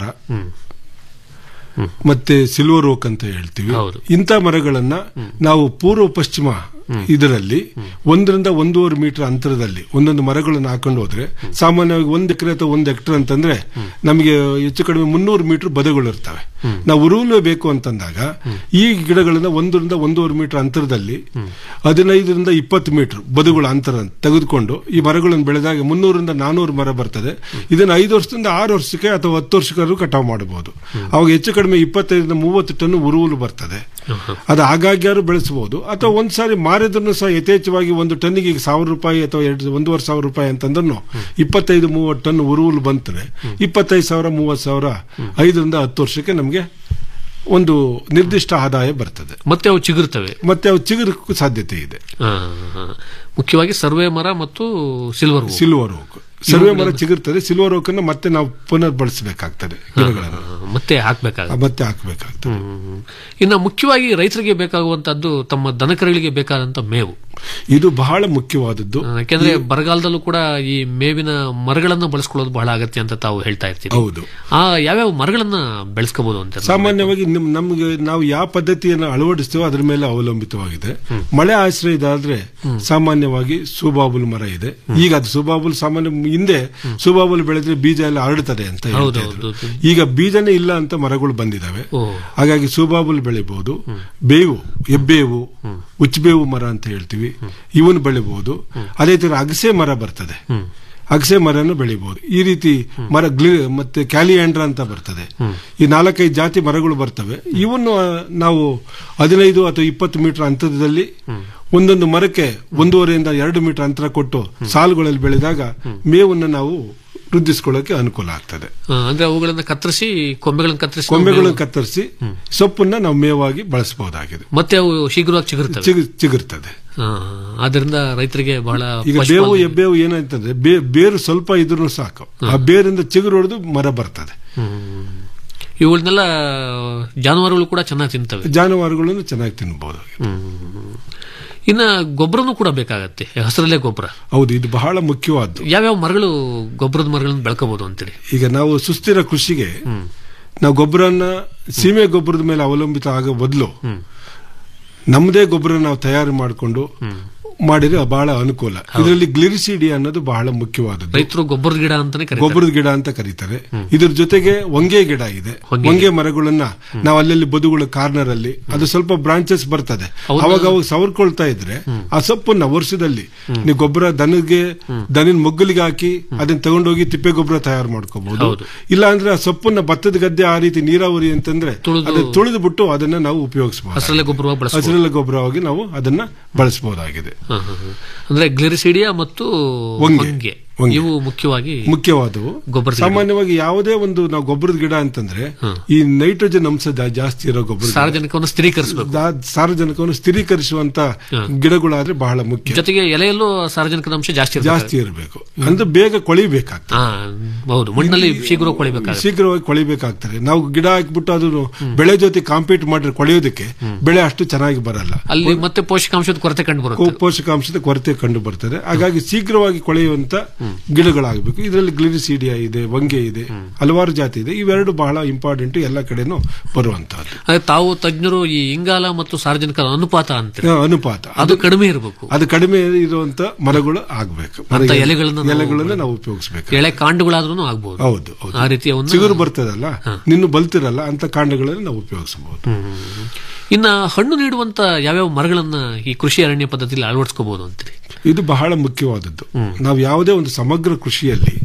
ಮತ್ತೆ ಸಿಲ್ವರ್ ಓಕ್ ಅಂತ ಹೇಳ್ತೀವಿ ಹೌದು. ಇಂಥ ಮರಗಳನ್ನ ನಾವು ಪೂರ್ವ ಪಶ್ಚಿಮ ಇದರಲ್ಲಿ ಒಂದರಿಂದ ಒಂದೂವರೆ ಮೀಟರ್ ಅಂತರದಲ್ಲಿ ಒಂದೊಂದು ಮರಗಳನ್ನು ಹಾಕೊಂಡು ಹೋದ್ರೆ ಸಾಮಾನ್ಯವಾಗಿ ಒಂದ್ ಎಕರೆ ಅಥವಾ ಒಂದ್ ಹೆಕ್ಟರ್ ಅಂತಂದ್ರೆ ನಮಗೆ ಹೆಚ್ಚು ಕಡಿಮೆ ಮುನ್ನೂರು ಮೀಟರ್ ಬದುಗಳು ಇರ್ತವೆ ನಾವು ಉರುವಲು ಬೇಕು ಅಂತಂದಾಗ ಈ ಗಿಡಗಳನ್ನ ಒಂದರಿಂದ ಒಂದೂವರೆ ಮೀಟರ್ ಅಂತರದಲ್ಲಿ ಹದಿನೈದರಿಂದ ಇಪ್ಪತ್ತು ಮೀಟರ್ ಬದುಗಳ ಅಂತರ ತೆಗೆದುಕೊಂಡು ಈ ಮರಗಳನ್ನು ಬೆಳೆದಾಗ ಮುನ್ನೂರಿಂದ ನಾನೂರು ಮರ ಬರ್ತದೆ ಇದನ್ನ ಐದು ವರ್ಷದಿಂದ ಆರು ವರ್ಷಕ್ಕೆ ಅಥವಾ ಹತ್ತು ವರ್ಷಕ್ಕಾದ್ರೂ ಕಟಾವು ಮಾಡಬಹುದು ಅವಾಗ ಹೆಚ್ಚು ಕಡಿಮೆ ಇಪ್ಪತ್ತೈದರಿಂದ ಮೂವತ್ತು ಟನ್ ಉರುವಲು ಬರ್ತದೆ ಅದು ಆಗಾಗ್ಯಾರು ಬೆಳೆಸಬಹುದು ಅಥವಾ ಒಂದ್ ಸಾರಿ ಮಾರಿದ್ರು ಸಹ ಯಥೇಚ್ಛವಾಗಿ ಒಂದು ಟನ್ನಿಗೆ ಈಗ ಸಾವಿರ ರೂಪಾಯಿ ಅಥವಾ ಎರಡು ಒಂದೂವರೆ ಸಾವಿರ ರೂಪಾಯಿ ಅಂತಂದ್ರೂ ಇಪ್ಪತ್ತೈದು ಮೂವತ್ತು ಟನ್ ಉರುವಲು ಬಂತರೆ ಇಪ್ಪತ್ತೈದು ಸಾವಿರ ಮೂವತ್ತು ಸಾವಿರ ಐದರಿಂದ ಹತ್ತು ವರ್ಷಕ್ಕೆ ನಮಗೆ ಒಂದು ನಿರ್ದಿಷ್ಟ ಆದಾಯ ಬರ್ತದೆ ಮತ್ತೆ ಅವು ಚಿಗುರ್ತವೆ ಮತ್ತೆ ಅವು ಚಿಗುರಕ್ಕೂ ಸಾಧ್ಯತೆ ಇದೆ ಆ, ಆ. ಮುಖ್ಯವಾಗಿ ಸರ್ವೆ ಮರ ಮತ್ತು ಸಿಲ್ವರ್ ಓಕ್. ಸಿಲ್ವರ್ ಓಕ್ ಸರ್ವೆ ಮರ ಇವುಗಳನ್ನು- ಚಿಗುರ್ತದೆ ಸಿಲ್ವರ್ ಓಕ್ ಅನ್ನು ಮತ್ತೆ ನಾವು ಪುನರ್ ಬಳಸಬೇಕಾಗ್ತದೆ ಗಿಡಗಳನ್ನು ಆ, ಮತ್ತೆ ಹಾಕ್ಬೇಕಾಗುತ್ತೆ ಮತ್ತೆ ಹಾಕಬೇಕಾಗ್ತದೆ ಹ್ಮ್. ಇನ್ನು ಮುಖ್ಯವಾಗಿ ರೈತರಿಗೆ ಬೇಕಾಗುವಂತದ್ದು ತಮ್ಮ ದನಕರುಗಳಿಗೆ ಬೇಕಾದಂತ ಮೇವು ಇದು ಬಹಳ ಮುಖ್ಯವಾದದ್ದು ಆ, ಯಾಕೆಂದ್ರೆ ಬರಗಾಲದಲ್ಲೂ ಕೂಡ ಈ ಮೇವಿನ ಮರಗಳನ್ನ ಬಳಸ್ಕೊಳ್ಳೋದು ಬಹಳ ಅಗತ್ಯ ಅಂತ ತಾವು ಹೇಳ್ತಾ ಇರ್ತೀವಿ ಹೌದು ಆ ಯಾವ್ಯಾವ ಮರಗಳನ್ನ ಬೆಳೆಸ್ಕೋಬಹುದು ಅಂತ ಸಾಮಾನ್ಯವಾಗಿ ನಿಮ್ ನಮ್ಗೆ ನಾವು ಯಾವ ಪದ್ಧತಿಯನ್ನು ಅಳವಡಿಸ್ತೇವೋ ಅದ್ರ ಮೇಲೆ ಅವಲಂಬಿತವಾಗಿದೆ ಮಳೆ ಆಶ್ರಯ ಇದಾದ್ರೆ ಸಾಮಾನ್ಯವಾಗಿ ಸುಬಾಬುಲ್ ಮರ ಇದೆ ಈಗ ಅದು ಸುಬಾಬುಲ್ ಸಾಮಾನ್ಯ ಹಿಂದೆ ಸುಬಾಬುಲ್ ಬೆಳೆದ್ರೆ ಬೀಜ ಎಲ್ಲ ಹರಡುತ್ತದೆ ಅಂತ ಹೇಳ್ತಾ ಹೌದು, ಇದ್ರು. ಈಗ ಬೀಜನೇ ಇಲ್ಲ ಅಂತ ಮರಗಳು ಬಂದಿದಾವೆ ಓ. ಹಾಗಾಗಿ ಸುಬಾಬುಲ್ ಬೆಳಿಬಹುದು ಬೇವು ಎಬ್ಬೇವು ಉಚ್ಚಬೇವು ಮರ ಅಂತ ಹೇಳ್ತೀವಿ ಇವನ್ ಬೆಳಿಬಹುದು ಅದೇ ತರ ಅಗಸೆ ಮರ ಬರ್ತದೆ ಅಗಸೆ ಮರನ ಬೆಳಿಬಹುದು ಈ ರೀತಿ ಮರ ಗ್ಲಿ ಮತ್ತೆ ಕ್ಯಾಲಿಯಾಂಡ್ರ ಅಂತ ಬರ್ತದೆ ಈ ನಾಲ್ಕೈದು ಜಾತಿ ಮರಗಳು ಬರ್ತವೆ ಇವನ್ನು ಆ, ನಾವು ಹದಿನೈದು ಅಥವಾ ಇಪ್ಪತ್ತು ಮೀಟರ್ ಅಂತರದಲ್ಲಿ ಒಂದೊಂದು ಮರಕ್ಕೆ ಒಂದೂವರೆಯಿಂದ ಎರಡು ಮೀಟರ್ ಅಂತರ ಕೊಟ್ಟು ಸಾಲುಗಳಲ್ಲಿ ಬೆಳೆದಾಗ ಮೇವನ್ನು ನಾವು ವೃದ್ಧಿಸ್ಕೊಳ್ಳೋಕೆ ಅನುಕೂಲ ಆಗ್ತದೆ ಆ, ಅಂದ್ರೆ ಅವುಗಳನ್ನ ಕತ್ತರಿಸಿ ಕೊಂಬೆಗಳನ್ನ ಕತ್ತರಿಸಿ ಕೊಂಬೆಗಳನ್ನು ಮೇವು- ಕತ್ತರಿಸಿ ಸೊಪ್ಪನ್ನ ನಾವು ಮೇವಾಗಿ ಬಳಸಬಹುದಾಗಿದೆ ಮತ್ತೆ ಅವು ಶೀಘ್ರವಾಗಿ ಚಿಗುರ್ತವೆ ಚಿಗು- ಚಿಗುರ್ತದೆ ಆ, ಆದ್ರಿಂದ ರೈತರಿಗೆ ಬಹಳ ಈಗ ಪಶುಪಾಲನೆ- ಬೇವು ಎಬ್ಬೇವು ಏನಾಯ್ತಂದ್ರೆ ಬೇ- ಬೇರು ಸ್ವಲ್ಪ ಇದ್ರೂ ಸಾಕು ಆ ಬೇರಿಂದ ಚಿಗುರು ಹೊಡೆದು ಮರ ಬರ್ತದೆ ಹ್ಮ್. ಇವುಗಳನ್ನೆಲ್ಲ ಜಾನುವಾರುಗಳು ಕೂಡ ಚೆನ್ನಾಗಿ ತಿಂತವೆ ಜಾನುವಾರುಗಳನ್ನು ಚೆನ್ನಾಗಿ ತಿನ್ಬಹುದು ಹ್ಮ್. ಇನ್ನ ಗೊಬ್ಬರನು ಕೂಡ ಬೇಕಾಗತ್ತೆ ಹಸಿರಲ್ಲೇ ಗೊಬ್ಬರ ಹೌದು ಇದು ಬಹಳ ಮುಖ್ಯವಾದ್ದು ಯಾವ್ಯಾವ ಮರಗಳು ಗೊಬ್ಬರದ ಮರಗಳನ್ನು ಬೆಳ್ಕೋಬಹುದು ಅಂತೇಳಿ ಈಗ ನಾವು ಸುಸ್ಥಿರ ಕೃಷಿಗೆ ನಾವು ಗೊಬ್ಬರನ ಸೀಮೆ ಗೊಬ್ಬರದ ಮೇಲೆ ಅವಲಂಬಿತ ಆಗೋ ಬದಲು ನಮ್ಮದೇ ಗೊಬ್ಬರ ನಾವು ತಯಾರು ಮಾಡಿಕೊಂಡು ಮಾಡಿದ್ರೆ ಬಹಳ ಅನುಕೂಲ ಇದರಲ್ಲಿ ಗ್ಲಿರಿಸಿಡಿ ಅನ್ನೋದು ಬಹಳ ಮುಖ್ಯವಾದದ್ದು ರೈತರು ಗೊಬ್ಬರದ ಗಿಡ ಅಂತಾನೆ ಕರೀತಾರೆ ಗೊಬ್ಬರದ ಗಿಡ ಅಂತ ಕರೀತಾರೆ ಇದ್ರ ಜೊತೆಗೆ ಹೊಂಗೆ ಗಿಡ ಇದೆ ಹೊಂಗೆ ಮರಗಳನ್ನ ನಾವು ಅಲ್ಲಲ್ಲಿ ಬದುಗಳ ಕಾರ್ನರ್ ಅಲ್ಲಿ ಅದು ಸ್ವಲ್ಪ ಬ್ರಾಂಚಸ್ ಬರ್ತದೆ ಅವಾಗ ಅವಾಗ ಸವರ್ಕೊಳ್ತಾ ಇದ್ರೆ ಆ ಸೊಪ್ಪನ್ನ ವರ್ಷದಲ್ಲಿ ನೀವು ಗೊಬ್ಬರ ದನಗೆ ದನಿನ ಮೊಗ್ಗಲಿಗೆ ಹಾಕಿ ಅದನ್ನ ತಗೊಂಡೋಗಿ ತಿಪ್ಪೆ ಗೊಬ್ಬರ ತಯಾರು ಮಾಡ್ಕೋಬಹುದು ಇಲ್ಲ ಅಂದ್ರೆ ಆ ಸೊಪ್ಪನ್ನ ಭತ್ತದ ಗದ್ದೆ ಆ ರೀತಿ ನೀರಾವರಿ ಅಂತಂದ್ರೆ ಅದನ್ನ ತುಳಿದು ಬಿಟ್ಟು ಅದನ್ನ ನಾವು ಉಪಯೋಗಿಸಬಹುದು ಹಸಿರಲ್ಲೇ ಗೊಬ್ಬರವಾಗಿ ಬಳಸ್ಬೋದು. ಹಸಿರೆಲೆ ಗೊಬ್ಬರವಾಗಿ ನಾವು ಅದನ್ನ ಬಳಸಬಹುದಾಗಿದೆ ಹ, ಹ, ಹ. ಅಂದ್ರೆ ಗ್ಲಿರಿಸಿಡಿಯಾ ಮತ್ತು ಹೊಂಗೆ. ಹೊಂಗೆ ಹೊಂಗೆ. ಇವು ಮುಖ್ಯವಾಗಿ ಮುಖ್ಯವಾದವು ಗೊಬ್ಬರದ ಗಿಡ. ಸಾಮಾನ್ಯವಾಗಿ ಯಾವುದೇ ಒಂದು ನಾವು ಗೊಬ್ಬರದ ಗಿಡ ಅಂತಂದ್ರೆ ಈ ನೈಟ್ರೋಜನ್ ಅಂಶ ಜಾ- ಜಾಸ್ತಿ ಇರೋ ಗೊಬ್ಬರ ಸಾರ್ವಜನಿಕವನ್ನು ಸ್ಥಿರೀಕರಿಸಬೇಕು ಸಾರ್ವಜನಿಕವನ್ನು ಸ್ಥಿರೀಕರಿಸುವಂತ ಗಿಡಗಳಾದ್ರೆ ಬಹಳ ಮುಖ್ಯ ಜೊತೆಗೆ ಎಲೆಯಲ್ಲೂ ಸಾರ್ವಜನಿಕದ ಅಂಶ ಜಾಸ್ತಿ ಇರ್ಬೇಕು. ಜಾಸ್ತಿ ಇರಬೇಕು ಅಂದ್ರೆ ಬೇಗ ಕೊಳಿಬೇಕಾಗ್ತದೆ ಹಾ ಹೌದು ಮಣ್ಣಲ್ಲಿ ಶೀಘ್ರ ಕೊಳಿಬೇಕಾಗುತ್ತೆ ಶೀಘ್ರವಾಗಿ ಕೊಳಿಬೇಕಾಗ್ತದೆ ನಾವು ಗಿಡ ಹಾಕ್ಬಿಟ್ಟು ಅದನ್ನು ಬೆಳೆ ಜೊತೆ ಕಾಂಪೀಟ್ ಮಾಡಿದ್ರೆ ಕೊಳೆಯೋದಕ್ಕೆ ಬೆಳೆ ಅಷ್ಟು ಚೆನ್ನಾಗಿ ಬರಲ್ಲ ಅಲ್ಲಿ ಮತ್ತೆ ಪೋಷಕಾಂಶದ ಕೊರತೆ ಕಂಡು ಬರುತ್ತೆ ಕೋ- ಪೋಷಕಾಂಶದ ಕೊರತೆ ಕಂಡು ಬರ್ತದೆ ಹಾಗಾಗಿ ಶೀಘ್ರವಾಗಿ ಕೊಳೆಯುವಂತ ಗಿಡಗಳಾಗಬೇಕು ಇದರಲ್ಲಿ ಗ್ಲಿರಿಸೀಡಿಯಾ ಇದೆ ವಂಗೆ ಇದೆ ಹಲವಾರು ಜಾತಿ ಇದೆ ಇವೆರಡು ಬಹಳ ಇಂಪಾರ್ಟೆಂಟ್ ಎಲ್ಲ ಕಡೆನೂ ಬರುವಂತಹದ್ದು ಅದೇ ತಾವು ತಜ್ಞರು ಈ ಇಂಗಾಲ ಮತ್ತು ಸಾರ್ವಜನಿಕರ ಅನುಪಾತ ಅಂತ ಆ, ಅನುಪಾತ ಅದು ಕಡಿಮೆ ಇರಬೇಕು ಅದು ಕಡಿಮೆ ಇರುವಂತ ಮರಗಳು ಆಗ್ಬೇಕು ಅಂತ ಎಲೆಗಳನ್ನ ನಾವು- ಎಲೆಗಳನ್ನ ನಾವು ಉಪಯೋಗಿಸಬೇಕು ಎಳೆ ಕಾಂಡಗಳಾದ್ರೂ ಆಗ್ಬಹುದು ಹೌದು ಹೌದು. ಆ ರೀತಿಯ ಒಂದು ಚಿಗುರು ಬರ್ತದಲ್ಲ ನಿನ್ನು ಬಲ್ತಿರಲ್ಲ ಅಂತ ಕಾಂಡಗಳನ್ನು ನಾವು ಉಪಯೋಗಿಸಬಹುದು ಇನ್ನ ಹಣ್ಣು ನೀಡುವಂತ ಯಾವ್ಯಾವ ಮರಗಳನ್ನ ಈ ಕೃಷಿ ಅರಣ್ಯ ಪದ್ಧತಿಯಲ್ಲಿ ಅಳವಡಿಸ್ಕೋಬಹುದು ಅಂತೀರಿ ಇದು ಬಹಳ ಮುಖ್ಯವಾದದ್ದು ನಾವು ಯಾವುದೇ ಒಂದು ಸಮಗ್ರ ಕೃಷಿಯಲ್ಲಿ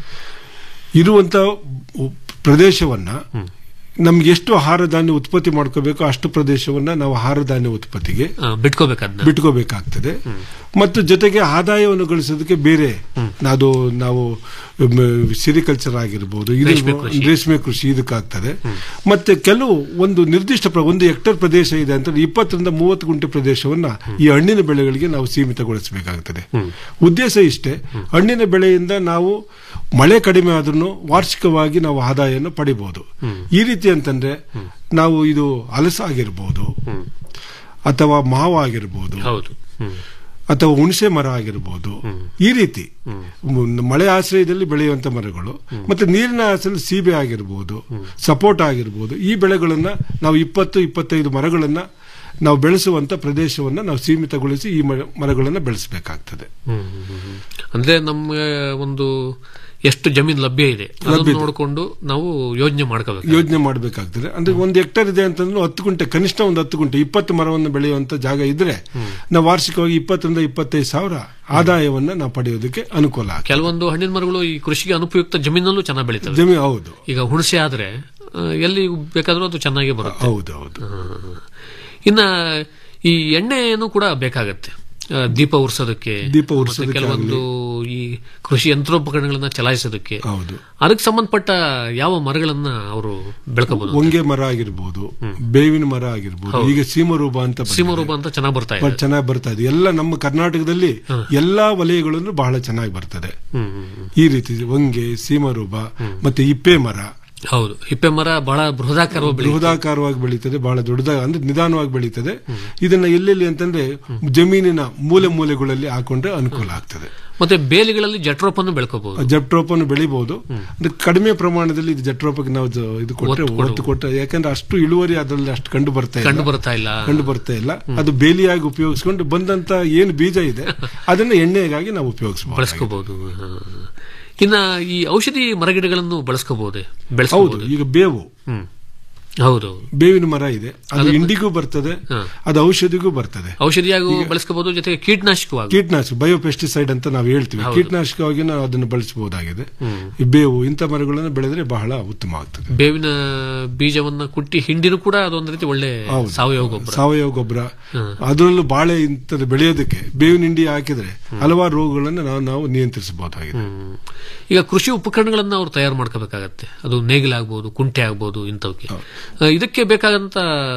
ಇರುವಂತ ಉ- ಪ್ರದೇಶವನ್ನ ನಮ್ಗೆ ಎಷ್ಟು ಆಹಾರ ಧಾನ್ಯ ಉತ್ಪತ್ತಿ ಮಾಡ್ಕೋಬೇಕು ಅಷ್ಟು ಪ್ರದೇಶವನ್ನ ನಾವು ಆಹಾರ ಧಾನ್ಯ ಉತ್ಪತ್ತಿಗೆ ಬಿಟ್ಕೋಬೇಕದ್ನ ಬಿಟ್ಕೋಬೇಕಾಗ್ತದೆ ಮತ್ತು ಜೊತೆಗೆ ಆದಾಯವನ್ನು ಗಳಿಸೋದಕ್ಕೆ ಬೇರೆ ಅದು ನಾವು ಸಿರಿಕಲ್ಚರ್ ಆಗಿರ್ಬೋದು ಇದು ರೇಷ್ಮೆ ಕೃಷಿ. ರೇಷ್ಮೆ ಕೃಷಿ ಇದಕ್ಕಾಗ್ತದೆ ಮತ್ತೆ ಕೆಲವು ಒಂದು ನಿರ್ದಿಷ್ಟ ಪ್ರ- ಒಂದು ಹೆಕ್ಟರ್ ಪ್ರದೇಶ ಇದೆ ಅಂತ ಇಪ್ಪತ್ತರಿಂದ ಮೂವತ್ತು ಗುಂಟೆ ಪ್ರದೇಶವನ್ನ ಈ ಹಣ್ಣಿನ ಬೆಳೆಗಳಿಗೆ ನಾವು ಸೀಮಿತಗೊಳಿಸಬೇಕಾಗ್ತದೆ ಉದ್ದೇಶ ಇಷ್ಟೇ ಹಣ್ಣಿನ ಬೆಳೆಯಿಂದ ನಾವು ಮಳೆ ಕಡಿಮೆ ಆದ್ರೂ ವಾರ್ಷಿಕವಾಗಿ ನಾವು ಆದಾಯವನ್ನು ಪಡಿಬಹುದು ಈ ರೀತಿ ಅಂತಂದ್ರೆ ನಾವು ಇದು ಹಲಸ ಆಗಿರ್ಬೋದು ಅಥವಾ ಮಾವು ಆಗಿರ್ಬೋದು ಹೌದು ಅಥವಾ ಹುಣಸೆ ಮರ ಆಗಿರ್ಬೋದು ಈ ರೀತಿ ಮ್- ಮಳೆ ಆಶ್ರಯದಲ್ಲಿ ಬೆಳೆಯುವಂತ ಮರಗಳು ಮತ್ತೆ ನೀರಿನ ಆಶ್ರಯದಲ್ಲಿ ಸೀಬೆ ಆಗಿರ್ಬೋದು ಸಪೋಟ ಆಗಿರ್ಬೋದು ಈ ಬೆಳೆಗಳನ್ನ ನಾವು ಇಪ್ಪತ್ತು ಇಪ್ಪತ್ತೈದು ಮರಗಳನ್ನ ನಾವು ಬೆಳೆಸುವಂತ ಪ್ರದೇಶವನ್ನ ನಾವು ಸೀಮಿತಗೊಳಿಸಿ ಈ ಮರ- ಮರಗಳನ್ನ ಬೆಳೆಸಬೇಕಾಗ್ತದೆ ಹ್ಮ್, ಹ್ಮ್, ಹ್ಮ್. ಅಂದ್ರೆ ನಮ್ಮ ಒಂದು ಎಷ್ಟು ಜಮೀನು ಲಭ್ಯ ಇದೆ ಅದನ್ನು ಲಭ್ಯ ಇದೆ. ನೋಡಿಕೊಂಡು ನಾವು ಯೋಜನೆ ಮಾಡ್ಕೋಬೇಕು ಯೋಜನೆ ಮಾಡಬೇಕಾಗ್ತದೆ ಅಂದ್ರೆ ಒಂದು ಹೆಕ್ಟರ್ ಇದೆ ಅಂತಂದ್ರೆ ಹತ್ತು ಗುಂಟೆ ಕನಿಷ್ಠ ಒಂದು ಹತ್ತು ಗುಂಟೆ ಇಪ್ಪತ್ತು ಮರವನ್ನು ಬೆಳೆಯುವಂತ ಜಾಗ ಇದ್ರೆ ನಾವು ವಾರ್ಷಿಕವಾಗಿ ಇಪ್ಪತ್ತರಿಂದ ಇಪ್ಪತ್ತೈದು ಸಾವಿರ ಆದಾಯವನ್ನ ನಾವು ಪಡೆಯೋದಕ್ಕೆ ಅನುಕೂಲ ಆಗ್ತದೆ ಕೆಲವೊಂದು ಹಣ್ಣಿನ ಮರಗಳು ಈ ಕೃಷಿಗೆ ಅನುಪಯುಕ್ತ ಜಮೀನಲ್ಲೂ ಚೆನ್ನಾಗಿ ಬೆಳೀತವೆ ಜಮೀನು ಹೌದು ಈಗ ಹುಣಸೆ ಆದ್ರೆ ಆ, ಎಲ್ಲಿ ಬೇಕಾದ್ರೂ ಅದು ಚೆನ್ನಾಗಿ ಬರುತ್ತೆ ಹೌದು ಹೌದು ಹಾ. ಇನ್ನ ಈ ಎಣ್ಣೆನು ಕೂಡ ಬೇಕಾಗತ್ತೆ ಆ, ದೀಪ ಉರ್ಸೋದಕ್ಕೆ ದೀಪ ಮತ್ತೆ ಉರ್ಸೋದಕ್ಕೆ ಕೆಲವೊಂದು ಈ ಕೃಷಿ ಯಂತ್ರೋಪಕರಣಗಳನ್ನ ಚಲಾಯಿಸೋದಕ್ಕೆ ಹೌದು ಅದಕ್ಕೆ ಸಂಬಂಧಪಟ್ಟ ಯಾವ ಮರಗಳನ್ನ ಅವರು ಬೆಳ್ಕೋಬಹುದು ಹೊಂಗೆ ಮರ ಆಗಿರ್ಬೋದು ಬೇವಿನ ಮರ ಆಗಿರ್ಬೋದು ಹೌದು. ಈಗ ಸೀಮರೂಪ ಅಂತ ಬಂದಿದೆ. ಸೀಮರೂಪ ಅಂತ ಚೆನ್ನಾಗಿ ಬರ್ತಾ ಇದೆ ಬಟ್ ಚೆನ್ನಾಗಿ ಬರ್ತಾ ಇದೆ ಎಲ್ಲ ನಮ್ಮ ಕರ್ನಾಟಕದಲ್ಲಿ ಎಲ್ಲಾ ವಲಯಗಳನ್ನು ಬಹಳ ಚೆನ್ನಾಗಿ ಬರ್ತದೆ ಹ್ಮ್, ಹ್ಮ್, ಹ್ಮ್. ಈ ರೀತಿ ಹೊಂಗೆ ಸೀಮರೂಪ ಮತ್ತೆ ಇಪ್ಪೆ ಮರ ಹೌದು ಹಿಪ್ಪೆ ಮರ ಬಹಳ ಬೃಹದಾಕಾರವಾಗಿ ಬೆಳೆಯುತ್ತೆ. ಬೃಹದಾಕಾರವಾಗಿ ಬೆಳೀತದೆ ಬಹಳ ದೊಡ್ಡದಾಗಿ ಅಂದ್ರೆ ನಿಧಾನವಾಗಿ ಬೆಳೀತದೆ ಇದನ್ನ ಎಲ್ಲೆಲ್ಲಿ ಅಂತಂದ್ರೆ ಜಮೀನಿನ ಮೂಲೆ ಮೂಲೆಗಳಲ್ಲಿ ಹಾಕೊಂಡ್ರೆ ಅನುಕೂಲ ಆಗ್ತದೆ ಮತ್ತೆ ಬೇಲಿಗಳಲ್ಲಿ ಜಟ್ರೋಪನ್ನು ಬೆಳ್ಕೋಬಹುದು ಜಟ್ರೋಪನ್ನು ಬೆಳಿಬಹುದು ಅಂದ್ರೆ ಕಡಿಮೆ ಪ್ರಮಾಣದಲ್ಲಿ ಇದು ಜಟ್ರೋಪಕ್ಕೆ ನಾವು ಜ- ಇದು ಕೊಟ್ಟರೆ ಒತ್ತು ಕೊಡು. ಒತ್ತು ಕೊಟ್ಟರೆ ಯಾಕಂದ್ರೆ ಅಷ್ಟು ಇಳುವರಿ ಅದರಲ್ಲಿ ಅಷ್ಟು ಕಂಡು ಬರ್ತಾ ಇಲ್ಲ ಕಂಡು ಬರ್ತಾ ಇಲ್ಲ ಕಂಡು ಬರ್ತಾ ಇಲ್ಲ ಅದು ಬೇಲಿಯಾಗಿ ಉಪಯೋಗಿಸ್ಕೊಂಡು ಬಂದಂತ ಏನು ಬೀಜ ಇದೆ ಅದನ್ನ ಎಣ್ಣೆಗಾಗಿ ನಾವು ಉಪಯೋಗಿಸಬಹುದು ಬಳಸ್ಕೋಬಹುದು ಇನ್ನ ಈ ಔಷಧಿ ಮರಗಿಡಗಳನ್ನು ಬಳಸ್ಕೋಬಹುದೇ ಹೌದು ಬೆಳೆಸಬಹುದು ಈಗ ಬೇವು ಹ್ಮ್ ಹೌದು ಬೇವಿನ ಮರ ಇದೆ ಅದು ಅದು- ಇಂಡಿಗೂ ಬರ್ತದೆ ಹಾ. ಅದು ಔಷಧಿಗೂ ಬರ್ತದೆ ಔಷಧಿಯಾಗೂ ಬಳಸ್ಕೋಬಹುದು ಜೊತೆಗೆ ಕೀಟನಾಶಕವಾಗಿ ಕೀಟನಾಶಕ ಬಯೋಪೆಸ್ಟಿಸೈಡ್ ಅಂತ ನಾವು ಹೇಳ್ತೀವಿ ಹೌದು. ಕೀಟನಾಶಕವಾಗಿ ನಾವು ಅದನ್ನು ಬಳಸಬಹುದಾಗಿದೆ ಹ್ಮ್. ಈ ಬೇವು ಇಂಥ ಮರಗಳನ್ನು ಬೆಳೆದ್ರೆ ಬಹಳ ಉತ್ತಮ ಆಗ್ತದೆ ಬೇವಿನ ಬೀಜವನ್ನ ಕುಟ್ಟಿ ಹಿಂಡಿನೂ ಕೂಡ ಅದೊಂದು ರೀತಿ ಒಳ್ಳೆ ಹೌದು. ಸಾವಯವ ಗೊಬ್ಬರ ಸಾವಯವ ಗೊಬ್ಬರ ಹ್ಮ್. ಅದರಲ್ಲೂ ಬಾಳೆ ಇಂಥದ್ದು ಬೆಳೆಯೋದಕ್ಕೆ ಬೇವಿನ ಹಿಂಡಿ ಹಾಕಿದ್ರೆ ಹಲವಾರು ರೋಗಗಳನ್ನು ನಾವು ನಾವು ನಿಯಂತ್ರಿಸಬಹುದಾಗಿದೆ ಹ್ಮ್. ಈಗ ಕೃಷಿ ಉಪಕರಣಗಳನ್ನ ಅವ್ರು ತಯಾರು ಮಾಡ್ಕೋಬೇಕಾಗತ್ತೆ ಅದು ನೇಗಿಲಾಗ್ಬೋದು ಕುಂಟೆ ಆಗ್ಬೋದು ಇಂಥವಕ್ಕೆ ಆ, ಇದಕ್ಕೆ ಬೇಕಾದಂತ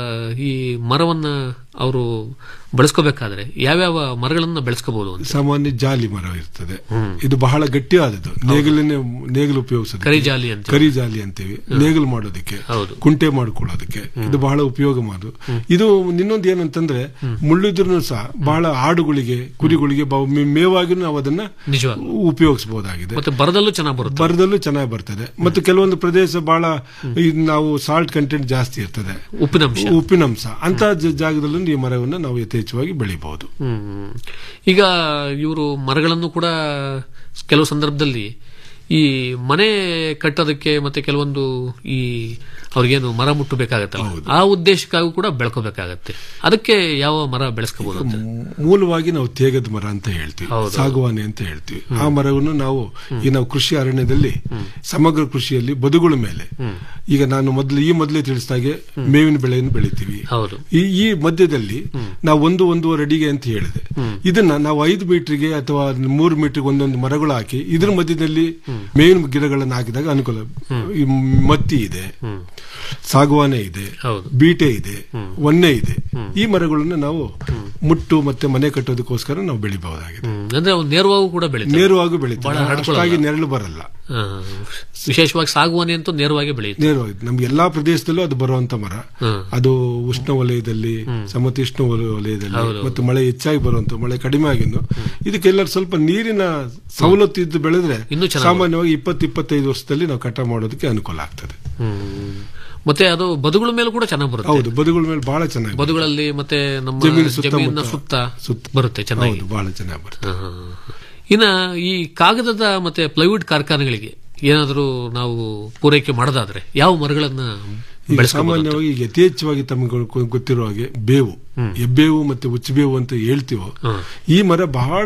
ಈ ಮರವನ್ನ ಅವರು ಬಳಸ್ಕೋಬೇಕಾದ್ರೆ ಯಾವ್ಯಾವ ಮರಗಳನ್ನ ಬೆಳೆಸ್ಕೋಬಹುದು ಅಂತ ಸಾಮಾನ್ಯ ಜಾಲಿ ಮರ ಇರ್ತದೆ ಇದು ಬಹಳ ಗಟ್ಟಿಯಾದದ್ದು ನೇಗಿಲನ್ನೇ ನೇಗಿಲು ಉಪಯೋಗಿಸೋದು ಕರಿ ಜಾಲಿ ಅಂತೀವಿ. ಕರಿ ಜಾಲಿ ಅಂತೀವಿ ನೇಗಿಲು ಮಾಡೋದಕ್ಕೆ ಹೌದು. ಕುಂಟೆ ಮಾಡ್ಕೊಳ್ಳೋದಕ್ಕೆ ಇದು ಬಹಳ ಉಪಯೋಗ ಮಾಡು ಇದು ಇನ್ನೊಂದು ಏನಂತಂದ್ರೆ ಮುಳ್ಳಿದ್ರು ಸಹ ಬಹಳ ಆಡುಗಳಿಗೆ ಕುರಿಗಳಿಗೆ ಬ- ಮೇ- ಮೇವಾಗಿ ನಾವು ಅದನ್ನ ನಿಜವಾಗಿ ಉಪಯೋಗಿಸಬಹುದಾಗಿದೆ ಮತ್ತೆ ಬರದಲ್ಲೂ ಚೆನ್ನಾಗಿ ಬರುತ್ತೆ ಬರದಲ್ಲೂ ಚೆನ್ನಾಗಿ ಬರ್ತದೆ ಮತ್ತು ಕೆಲವೊಂದು ಪ್ರದೇಶ ಬಹಳ ಇದು ನಾವು ಸಾಲ್ಟ್ ಕಂಟೆಂಟ್ ಜಾಸ್ತಿ ಇರ್ತದೆ ಉಪ್ಪಿನಂಶ ಉಪ್ಪಿನಂಶ ಅಂತ ಜ- ಜಾಗದಲ್ಲೂ ಈ ಮರವನ್ನು ನಾವು ಯಥೇಚ್ಛವಾಗಿ ಬೆಳಿಬಹುದು ಹ್ಮ್. ಈಗ ಇವರು ಮರಗಳನ್ನು ಕೂಡ ಕೆಲವು ಸಂದರ್ಭದಲ್ಲಿ ಈ ಮನೆ ಕಟ್ಟೋದಕ್ಕೆ ಮತ್ತೆ ಕೆಲವೊಂದು ಈ ಅವ್ರಿಗೇನು ಮರ ಮುಟ್ಟು ಬೇಕಾಗತ್ತಲ್ಲ ಆ ಉದ್ದೇಶಕ್ಕಾಗೂ ಕೂಡ ಬೆಳ್ಕೋಬೇಕಾಗತ್ತೆ ಅದಕ್ಕೆ ಯಾವ ಮರ ಬೆಳೆಸ್ಕೋಬಹುದು ಅಂತ ಮೂಲವಾಗಿ ನಾವು ತೇಗದ ಮರ ಅಂತ ಹೇಳ್ತೀವಿ ಹೌದು. ಸಾಗುವಾನಿ ಅಂತ ಹೇಳ್ತೀವಿ ಆ ಮರವನ್ನು ನಾವು ಈ ನಾವು ಕೃಷಿ ಅರಣ್ಯದಲ್ಲಿ ಸಮಗ್ರ ಕೃಷಿಯಲ್ಲಿ ಬದುಗಳ ಮೇಲೆ ಈಗ ನಾನು ಮೊದಲು ಈ ಮೊದಲೇ ತಿಳಿಸಿದಾಗೆ ಮೇವಿನ ಬೆಳೆಯನ್ನು ಬೆಳಿತೀವಿ ಹೌದು ಈ ಈ ಮಧ್ಯದಲ್ಲಿ ನಾವು ಒಂದು ಒಂದೂವರೆ ಅಡಿಗೆ ಅಂತ ಹೇಳಿದೆ ಇದನ್ನ ನಾವು ಐದು ಮೀಟರ್ಗೆ ಅಥವಾ ಮೂರು ಮೀಟರ್ಗೆ ಒಂದೊಂದು ಮರಗಳು ಹಾಕಿ ಇದ್ರ ಮಧ್ಯದಲ್ಲಿ ಮೇವಿನ ಗಿಡಗಳನ್ನು ಹಾಕಿದಾಗ ಅನುಕೂಲ ಈ ಮತ್ತಿ ಇದೆ ಸಾಗುವಾನೆ ಇದೆ ಹೌದು. ಬೀಟೆ ಇದೆ ಒನ್ನೆ ಇದೆ ಈ ಮರಗಳನ್ನು ನಾವು ಮುಟ್ಟು ಮತ್ತೆ ಮನೆ ಕಟ್ಟೋದಕ್ಕೋಸ್ಕರ ನಾವು ಬೆಳಿಬಹುದಾಗಿದೆ ಹ್ಮ್. ಅಂದ್ರೆ ಅವು ನೇರವಾಗೂ ಕೂಡ ಬೆಳೀತವೆ ನೇರವಾಗಿ ಬಹಳ ಬೆಳಿತೀವಿ ಹರಡ್ಕೊಳ್ಳಲ್ಲ. ಅಷ್ಟಾಗಿ ನೆರಳು ಬರಲ್ಲ ಆ, ವಿಶೇಷವಾಗಿ ಸಾಗುವಾನಿ ಅಂತೂ ನೇರವಾಗಿ ಬೆಳೆಯುತ್ತೆ ನೇರವಾಗಿ ನಮ್ಗೆ ಎಲ್ಲಾ ಪ್ರದೇಶದಲ್ಲೂ ಅದು ಬರುವಂತ ಮರ ಹ್ಮ್. ಅದು ಉಷ್ಣ ವಲಯದಲ್ಲಿ ಸಮತೀಷ್ಣ ವಲ- ವಲಯದಲ್ಲಿ ಹೌದು. ಮತ್ತು ಮಳೆ ಹೆಚ್ಚಾಗಿ ಬರುವಂತ ಮಳೆ ಕಡಿಮೆ ಆಗಿದ್ದು ಇದಕ್ಕೆಲ್ಲ ಸ್ವಲ್ಪ ನೀರಿನ ಸವಲತ್ತು ಇದ್ದು ಬೆಳೆದ್ರೆ ಇನ್ನೂ ಚೆನ್ನಾಗಿ ಸಾಮಾನ್ಯವಾಗಿ ಇಪ್ಪತ್ತು ಇಪ್ಪತ್ತೈದು ವರ್ಷದಲ್ಲಿ ನಾವು ಕಟಾವು ಮಾಡೋದಕ್ಕೆ ಅನುಕೂಲ ಆಗ್ತದೆ ಹ್ಮ್. ಮತ್ತೆ ಅದು ಬದುಗಳ ಮೇಲೂ ಕೂಡ ಚೆನ್ನಾಗಿ ಬರುತ್ತೆ ಹೌದು ಬದುಗಳ ಮೇಲೆ ಬಹಳ ಚೆನ್ನಾಗಿ ಬದುಗಳಲ್ಲಿ ಮತ್ತೆ ನಮ್ಮ ಜಮೀನು ಸುತ್ತಮುತ್ತ. ಜಮೀನಿನ ಸುತ್ತ ಸುತ್ತ. ಬರುತ್ತೆ ಚೆನ್ನಾಗಿ ಹೌದು ಬಹಳ ಚೆನ್ನಾಗಿ ಬರ್ತದೆ ಹಾ. ಇನ್ನ ಈ ಕಾಗದದ ಮತ್ತೆ ಪ್ಲೈವುಡ್ ಕಾರ್ಖಾನೆಗಳಿಗೆ ಏನಾದರೂ ನಾವು ಪೂರೈಕೆ ಮಾಡೋದಾದ್ರೆ ಯಾವ ಮರಗಳನ್ನ ಈಗ ಬೆಳೆಸ್ಕೋಬಹುದು ಸಾಮಾನ್ಯವಾಗಿ ಈಗ ಯಥೇಚ್ಛವಾಗಿ ತಮಗೆ ಗೊ- ಗೊತ್ತಿರೋ ಹಾಗೆ ಬೇವು ಎಬ್ಬೇವು ಮತ್ತೆ ಉಚ್ಚಬೇವು ಅಂತ ಹೇಳ್ತೀವೋ ಈ ಮರ ಬಹಳ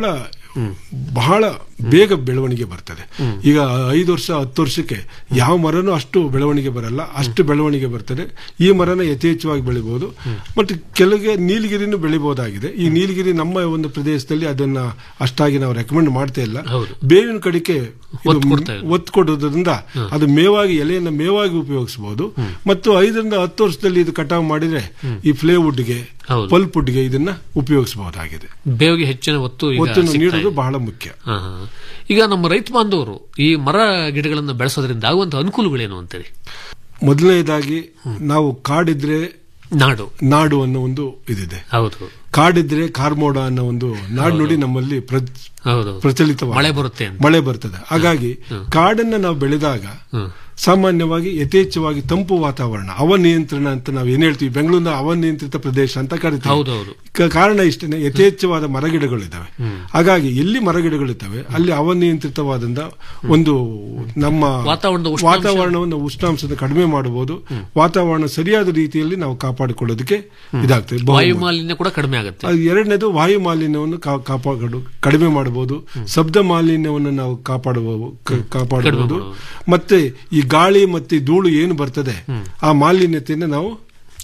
ಬಹಳ ಬೇಗ ಬೆಳವಣಿಗೆ ಬರ್ತದೆ ಈಗ ಐದು ವರ್ಷ ಹತ್ತು ವರ್ಷಕ್ಕೆ ಯಾವ ಮರನೂ ಅಷ್ಟು ಬೆಳವಣಿಗೆ ಬರಲ್ಲ ಅಷ್ಟು ಬೆಳವಣಿಗೆ ಬರ್ತದೆ ಈ ಮರನ ಯಥೇಚ್ಛವಾಗಿ ಬೆಳಿಬಹುದು ಮತ್ತು ಕೆಲಗೆ ನೀಲಗಿರಿನೂ ಬೆಳಿಬಹುದಾಗಿದೆ ಈ ನೀಲಗಿರಿ ನಮ್ಮ ಒಂದು ಪ್ರದೇಶದಲ್ಲಿ ಅದನ್ನ ಅಷ್ಟಾಗಿ ನಾವು ರೆಕಮೆಂಡ್ ಮಾಡ್ತಾ ಇಲ್ಲ ಹೌದು. ಬೇವಿನ ಕಡಿಕೆ ಇದು ಒತ್ತು ಕೊಡ್ತಾ ಇದೆ. ಒತ್ತು ಕೊಡೋದ್ರಿಂದ ಅದು ಮೇವಾಗಿ ಎಲೆಯನ್ನ ಮೇವಾಗಿ ಉಪಯೋಗಿಸಬಹುದು ಮತ್ತು ಐದರಿಂದ ಹತ್ತು ವರ್ಷದಲ್ಲಿ ಇದು ಕಟಾವು ಮಾಡಿದ್ರೆ ಈ ಫ್ಲೇವುಡ್ಗೆ ಹೌದು. ಪಲ್ಪುಡ್ಗೆ ಇದನ್ನ ಉಪಯೋಗಿಸಬಹುದಾಗಿದೆ ಬೇವಿಗೆ ಹೆಚ್ಚಿನ ಒತ್ತು ಈಗ ಒತ್ತನ್ನು ಸಿಗ್ತಾ ನೀಡೋದು ಇದೆ. ಬಹಳ ಮುಖ್ಯ ಹಾ, ಹಾ. ಈಗ ನಮ್ಮ ರೈತ ಬಾಂಧವರು ಈ ಮರ ಗಿಡಗಳನ್ನ ಬೆಳೆಸೋದ್ರಿಂದ ಆಗುವಂತ ಅನುಕೂಲಗಳೇನು ಅಂತೀರಿ ಮೊದಲನೇದಾಗಿ ನಾವು ಕಾಡಿದ್ರೆ ನಾಡು ನಾಡು ಅನ್ನೋ ಒಂದು ಇದಿದೆ ಹೌದು ಕಾಡಿದ್ರೆ ಕಾರ್ಮೋಡ ಅನ್ನೋ ಒಂದು ನಾಡು ನುಡಿ ನಮ್ಮಲ್ಲಿ ಪ್ರ- ಹೌದು ಪ್ರಚಲಿತ ಮಳೆ ಬರುತ್ತೆ ಅಂತ ಮಳೆ ಬರ್ತದೆ ಹಾಗಾಗಿ ಕಾಡನ್ನ ನಾವು ಬೆಳೆದಾಗ ಸಾಮಾನ್ಯವಾಗಿ ಯಥೇಚ್ಛವಾಗಿ ತಂಪು ವಾತಾವರಣ ಅವನಿಯಂತ್ರಣ ಅಂತ ನಾವು ಏನ್ ಹೇಳ್ತೀವಿ ಬೆಂಗಳೂರಿನ ಅವನಿಯಂತ್ರಿತ ಪ್ರದೇಶ ಅಂತ ಕರಿತೀವಿ ಹೌದೌದು ಕ- ಕಾರಣ ಇಷ್ಟೇ ಯಥೇಚ್ಛವಾದ ಮರಗಿಡಗಳಿದ್ದಾವೆ ಹಾಗಾಗಿ ಎಲ್ಲಿ ಮರಗಿಡಗಳಿದ್ದಾವೆ ಅಲ್ಲಿ ಅವನಿಯಂತ್ರಿತವಾದಂತ ಒಂದು ನಮ್ಮ ವಾತಾವರಣದ ಉಷ್ಣಾಂಶ- ವಾತಾವರಣವನ್ನು ಉಷ್ಣಾಂಶದ ಕಡಿಮೆ ಮಾಡಬಹುದು ವಾತಾವರಣ ಸರಿಯಾದ ರೀತಿಯಲ್ಲಿ ನಾವು ಕಾಪಾಡಿಕೊಳ್ಳೋದಕ್ಕೆ ಇದಾಗ್ತದೆ ಬಹು- ವಾಯು ಮಾಲಿನ್ಯ ಕೂಡ ಕಡಿಮೆ ಆಗುತ್ತೆ ಅದು ಎರಡನೇದು ವಾಯು ಮಾಲಿನ್ಯವನ್ನು ಕಾ- ಕಾಪಾಡು ಕಡಿಮೆ ಮಾಡಬಹುದು ಶಬ್ದ ಮಾಲಿನ್ಯವನ್ನು ನಾವು ಕಾಪಾಡಬಹುದು ಕ- ಕಾಪಾಡಬಹುದು ಮತ್ತೆ ಈ ಗಾಳಿ ಮತ್ತೆ ಧೂಳು ಏನು ಬರ್ತದೆ ಆ ಮಾಲಿನ್ಯತೆಯನ್ನು ನಾವು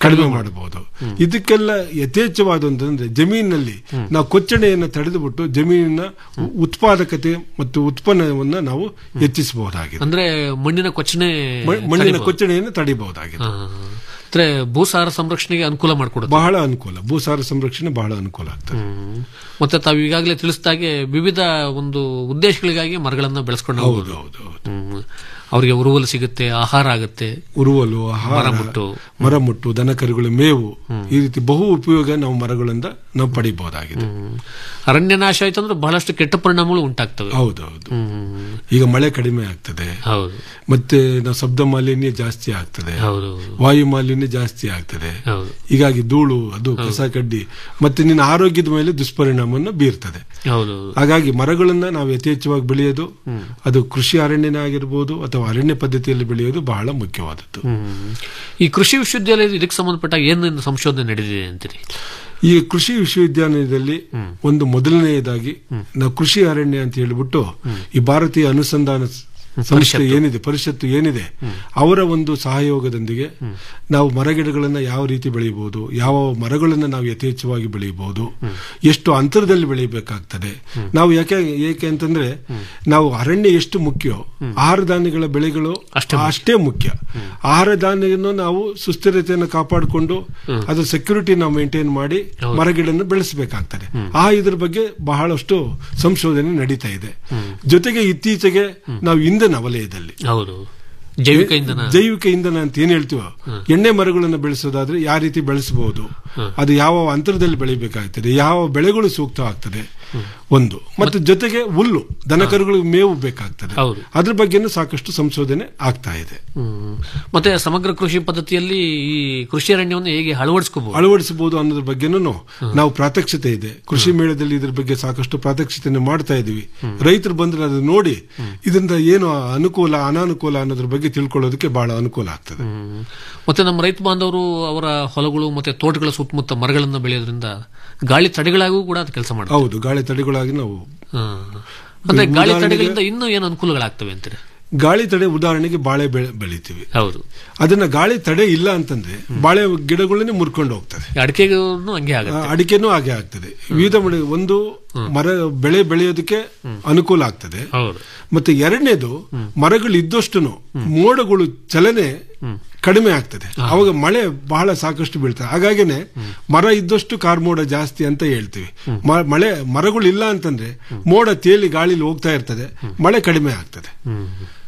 ಕಡಿಮೆ ಮಾಡಬಹುದು ಇದಕ್ಕೆಲ್ಲ ಯಥೇಚ್ಛವಾದಂತಂದ್ರೆ ಜಮೀನಿನಲ್ಲಿ ನಾವು ಕೊಚ್ಚಣೆಯನ್ನು ತಡೆದುಬಿಟ್ಟು ಜಮೀನಿನ ಉ- ಉತ್ಪಾದಕತೆ ಮತ್ತು ಉತ್ಪನ್ನವನ್ನ ನಾವು ಹೆಚ್ಚಿಸಬಹುದಾಗಿದೆ ಅಂದ್ರೆ ಮಣ್ಣಿನ ಕೊಚ್ಚನೆ ಮ- ಮಣ್ಣಿನ ತಡಿಬೋದು. ಕೊಚ್ಚಣೆಯನ್ನು ತಡಿಬಹುದಾಗಿದೆ ಹಾ, ಹಾ. ಅಂದ್ರೆ ಭೂಸಾರ ಸಂರಕ್ಷಣೆಗೆ ಅನುಕೂಲ ಮಾಡಿಕೊಡುತ್ತೆ ಬಹಳ ಅನುಕೂಲ ಭೂಸಾರ ಸಂರಕ್ಷಣೆ ಬಹಳ ಅನುಕೂಲ ಆಗ್ತದೆ ಹ್ಮ್. ಮತ್ತೆ ತಾವು ಈಗಾಗಲೇ ತಿಳಿಸಿದಾಗೆ ವಿವಿಧ ಒಂದು ಉದ್ದೇಶಗಳಿಗಾಗಿ ಮರಗಳನ್ನ ಬೆಳೆಸ್ಕೊಂಡು ಹೌದು ಹೋಗ್ಬೋದು. ಹೌದು ಹೌದು ಹ್ಮ್. ಅವ್ರಿಗೆ ಉರುವಲು ಸಿಗುತ್ತೆ ಆಹಾರ ಆಗುತ್ತೆ ಉರುವಲು ಆಹಾರ ಮರಮುಟ್ಟು. ಮರಮುಟ್ಟು ದನಕರುಗಳ ಮೇವು ಈ ರೀತಿ ಬಹು ಉಪಯೋಗ ನಾವು ಮರಗಳಿಂದ ನಾವು ಪಡಿಬಹುದಾಗಿದೆ ಹ್ಮ್. ಅರಣ್ಯ ನಾಶ ಆಯ್ತು ಅಂದ್ರೆ ಬಹಳಷ್ಟು ಕೆಟ್ಟ ಪರಿಣಾಮಗಳು ಉಂಟಾಗ್ತವೆ ಹೌದು ಹೌದು ಹ್ಮ್. ಈಗ ಮಳೆ ಕಡಿಮೆ ಆಗ್ತದೆ ಹೌದು ಮತ್ತೆ ನಾವು ಶಬ್ದ ಮಾಲಿನ್ಯ ಜಾಸ್ತಿ ಆಗ್ತದೆ ಹೌದು ವಾಯು ಮಾಲಿನ್ಯ ಜಾಸ್ತಿ ಆಗ್ತದೆ ಹೌದು ಹೀಗಾಗಿ ಧೂಳು ಅದು ಕಸ ಕಡ್ಡಿ ಮತ್ತೆ ನಿನ್ನ ಆರೋಗ್ಯದ ಮೇಲೆ ದುಷ್ಪರಿಣಾಮವನ್ನು ಬೀರ್ತದೆ ಹೌದು ಹಾಗಾಗಿ ಮರಗಳನ್ನ ನಾವು ಯಥೇಚ್ಛವಾಗಿ ಬೆಳೆಯೋದು ಅದು ಕೃಷಿ ಅರಣ್ಯನೇ ಆಗಿರ್ಬೋದು ಅಥವಾ ಅರಣ್ಯ ಪದ್ಧತಿಯಲ್ಲಿ ಬೆಳೆಯೋದು ಬಹಳ ಮುಖ್ಯವಾದದ್ದು ಹ್ಮ್. ಈ ಕೃಷಿ ವಿಶ್ವವಿದ್ಯಾಲಯದ ಇದಕ್ಕೆ ಸಂಬಂಧಪಟ್ಟ ಏನೇನು ಸಂಶೋಧನೆ ನಡೆದಿದೆ ಅಂತೀರಿ ಈ ಕೃಷಿ ವಿಶ್ವವಿದ್ಯಾಲಯದಲ್ಲಿ ಒಂದು ಮೊದಲನೆಯದಾಗಿ ನಾವು ಕೃಷಿ ಅರಣ್ಯ ಅಂತ ಹೇಳಿಬಿಟ್ಟು ಈ ಭಾರತೀಯ ಅನುಸಂಧಾನ ಸ- ಸಂಸ್ಥೆ ಏನಿದೆ ಪರಿಷತ್ತು ಏನಿದೆ ಅವರ ಒಂದು ಸಹಯೋಗದೊಂದಿಗೆ ನಾವು ಮರಗಿಡಗಳನ್ನ ಯಾವ ರೀತಿ ಬೆಳೆಯಬಹುದು ಯಾವ ಮರಗಳನ್ನ ನಾವು ಯಥೇಚ್ಛವಾಗಿ ಬೆಳೆಯಬಹುದು ಎಷ್ಟು ಅಂತರದಲ್ಲಿ ಬೆಳೆಯಬೇಕಾಗ್ತದೆ ನಾವು ಯಾಕೆ ಏಕೆ ಅಂತಂದ್ರೆ ನಾವು ಅರಣ್ಯ ಎಷ್ಟು ಮುಖ್ಯ ಆಹಾರ ಧಾನ್ಯಗಳ ಬೆಳೆಗಳು ಅಷ್ಟೇ ಮುಖ್ಯ ಆಹಾರ ಧಾನ್ಯವನ್ನು ನಾವು ಸುಸ್ಥಿರತೆಯನ್ನು ಕಾಪಾಡಿಕೊಂಡು ಅದ್ರ ಸೆಕ್ಯೂರಿಟಿ ನಾವು ಮೇಂಟೈನ್ ಮಾಡಿ ಮರಗಿಡನ್ನು ಬೆಳೆಸಬೇಕಾಗ್ತದೆ ಆ ಇದ್ರ ಬಗ್ಗೆ ಬಹಳಷ್ಟು ಸಂಶೋಧನೆ ನಡೀತಾ ಇದೆ ಜೊತೆಗೆ ಇತ್ತೀಚೆಗೆ ನಾವು ಇಂಧನ ವಲಯದಲ್ಲಿ ಹೌದು ಜೈವಿಕ ಇಂಧನ ಜೈವಿಕ ಇಂಧನ ಅಂತ ಏನ್ ಹೇಳ್ತೀವೋ ಎಣ್ಣೆ ಮರಗಳನ್ನು ಬೆಳೆಸೋದಾದ್ರೆ ಯಾವ ರೀತಿ ಬೆಳೆಸಬಹುದು ಅದು ಯಾವ ಅಂತರದಲ್ಲಿ ಬೆಳಿಬೇಕಾಗ್ತದೆ ಯಾವ ಬೆಳೆಗಳು ಸೂಕ್ತ ಆಗ್ತದೆ ಒಂದು ಮತ್ತು ಜೊತೆಗೆ ಹುಲ್ಲು ದನಕರುಗಳಿಗೆ ಮೇವು ಬೇಕಾಗ್ತದೆ ಹೌದು. ಅದ್ರ ಬಗ್ಗೆನೂ ಸಾಕಷ್ಟು ಸಂಶೋಧನೆ ಆಗ್ತಾ ಇದೆ ಹ್ಮ್. ಮತ್ತೆ ಸಮಗ್ರ ಕೃಷಿ ಪದ್ಧತಿಯಲ್ಲಿ ಈ ಕೃಷಿ ಅರಣ್ಯವನ್ನು ಹೇಗೆ ಅಳವಡಿಸ್ಕೋಬಹುದು ಅಳವಡಿಸಬಹುದು ಅನ್ನೋದ್ರ ಬಗ್ಗೆನೂ ನಾವು ಪ್ರಾತ್ಯಕ್ಷತೆ ಇದೆ ಕೃಷಿ ಮೇಳದಲ್ಲಿ ಇದ್ರ ಬಗ್ಗೆ ಸಾಕಷ್ಟು ಪ್ರಾತ್ಯಕ್ಷತೆಯನ್ನು ಮಾಡ್ತಾ ಇದೀವಿ ರೈತರು ಬಂದ್ರೆ ಅದನ್ನ ನೋಡಿ ಇದರಿಂದ ಏನು ಅನುಕೂಲ ಅನಾನುಕೂಲ ಅನ್ನೋದ್ರ ಬಗ್ಗೆ ತಿಳ್ಕೊಳ್ಳೋದಕ್ಕೆ ಬಹಳ ಅನುಕೂಲ ಆಗ್ತದೆ ಮತ್ತೆ ನಮ್ಮ ರೈತ ಬಾಂಧವರು ಅವರ ಹೊಲಗಳು ಮತ್ತೆ ತೋಟಗಳ ಸುತ್ತಮುತ್ತ ಮರಗಳನ್ನು ಬೆಳೆಯೋದ್ರಿಂದ ಗಾಳಿ ತಡೆಗಳಾಗೂ ಕೂಡ ಅದು ಕೆಲಸ ಮಾಡುತ್ತೆ ಹೌದು ಗಾಳಿ ತಡೆಗಳಾಗಿ ನಾವು ಹ್ಮ್. ಮತ್ತೆ ಗಾಳಿ ಉದಾಹರಣೆಗೆ- ತಡೆಗಳಿಂದ ಇನ್ನೂ ಏನು ಅನುಕೂಲಗಳಾಗ್ತವೆ ಅಂತೀರಿ ಗಾಳಿ ತಡೆ ಉದಾಹರಣೆಗೆ ಬಾಳೆ ಬೆಳೆ ಬೆಳಿತೀವಿ ಹೌದು ಅದನ್ನ ಗಾಳಿ ತಡೆ ಇಲ್ಲ ಅಂತಂದ್ರೆ ಬಾಳೆ ಗಿಡಗಳನ್ನೇ ಮುರ್ಕೊಂಡು ಹೋಗ್ತದೆ ಅಡಿಕೆಗೂ ಹಂಗೆ ಆಗುತ್ತೆ ಆ, ಅಡಿಕೆನೂ ಹಾಗೆ ಆಗ್ತದೆ ವಿವಿಧ ಮಳೆ ಒಂದು ಮರ ಬೆಳೆ ಬೆಳೆಯೋದಕ್ಕೆ ಅನುಕೂಲ ಆಗ್ತದೆ ಹೌದು ಮತ್ತೆ ಎರಡನೇದು ಮರಗಳು ಇದ್ದಷ್ಟು ಮೋಡಗಳು ಚಲನೆ ಕಡಿಮೆ ಆಗ್ತದೆ ಅವಾಗ ಮಳೆ ಬಹಳ ಸಾಕಷ್ಟು ಬೀಳ್ತದೆ ಹಾಗಾಗಿನೇ ಮರ ಇದ್ದಷ್ಟು ಕಾರ್ಮೋಡ ಜಾಸ್ತಿ ಅಂತ ಹೇಳ್ತೀವಿ ಮ- ಮಳೆ ಮರಗಳು ಇಲ್ಲ ಅಂತಂದ್ರೆ ಮೋಡ ತೇಲಿ ಗಾಳಿಲಿ ಹೋಗ್ತಾ ಇರ್ತದೆ ಮಳೆ ಕಡಿಮೆ ಆಗ್ತದೆ ಹ್ಮ್.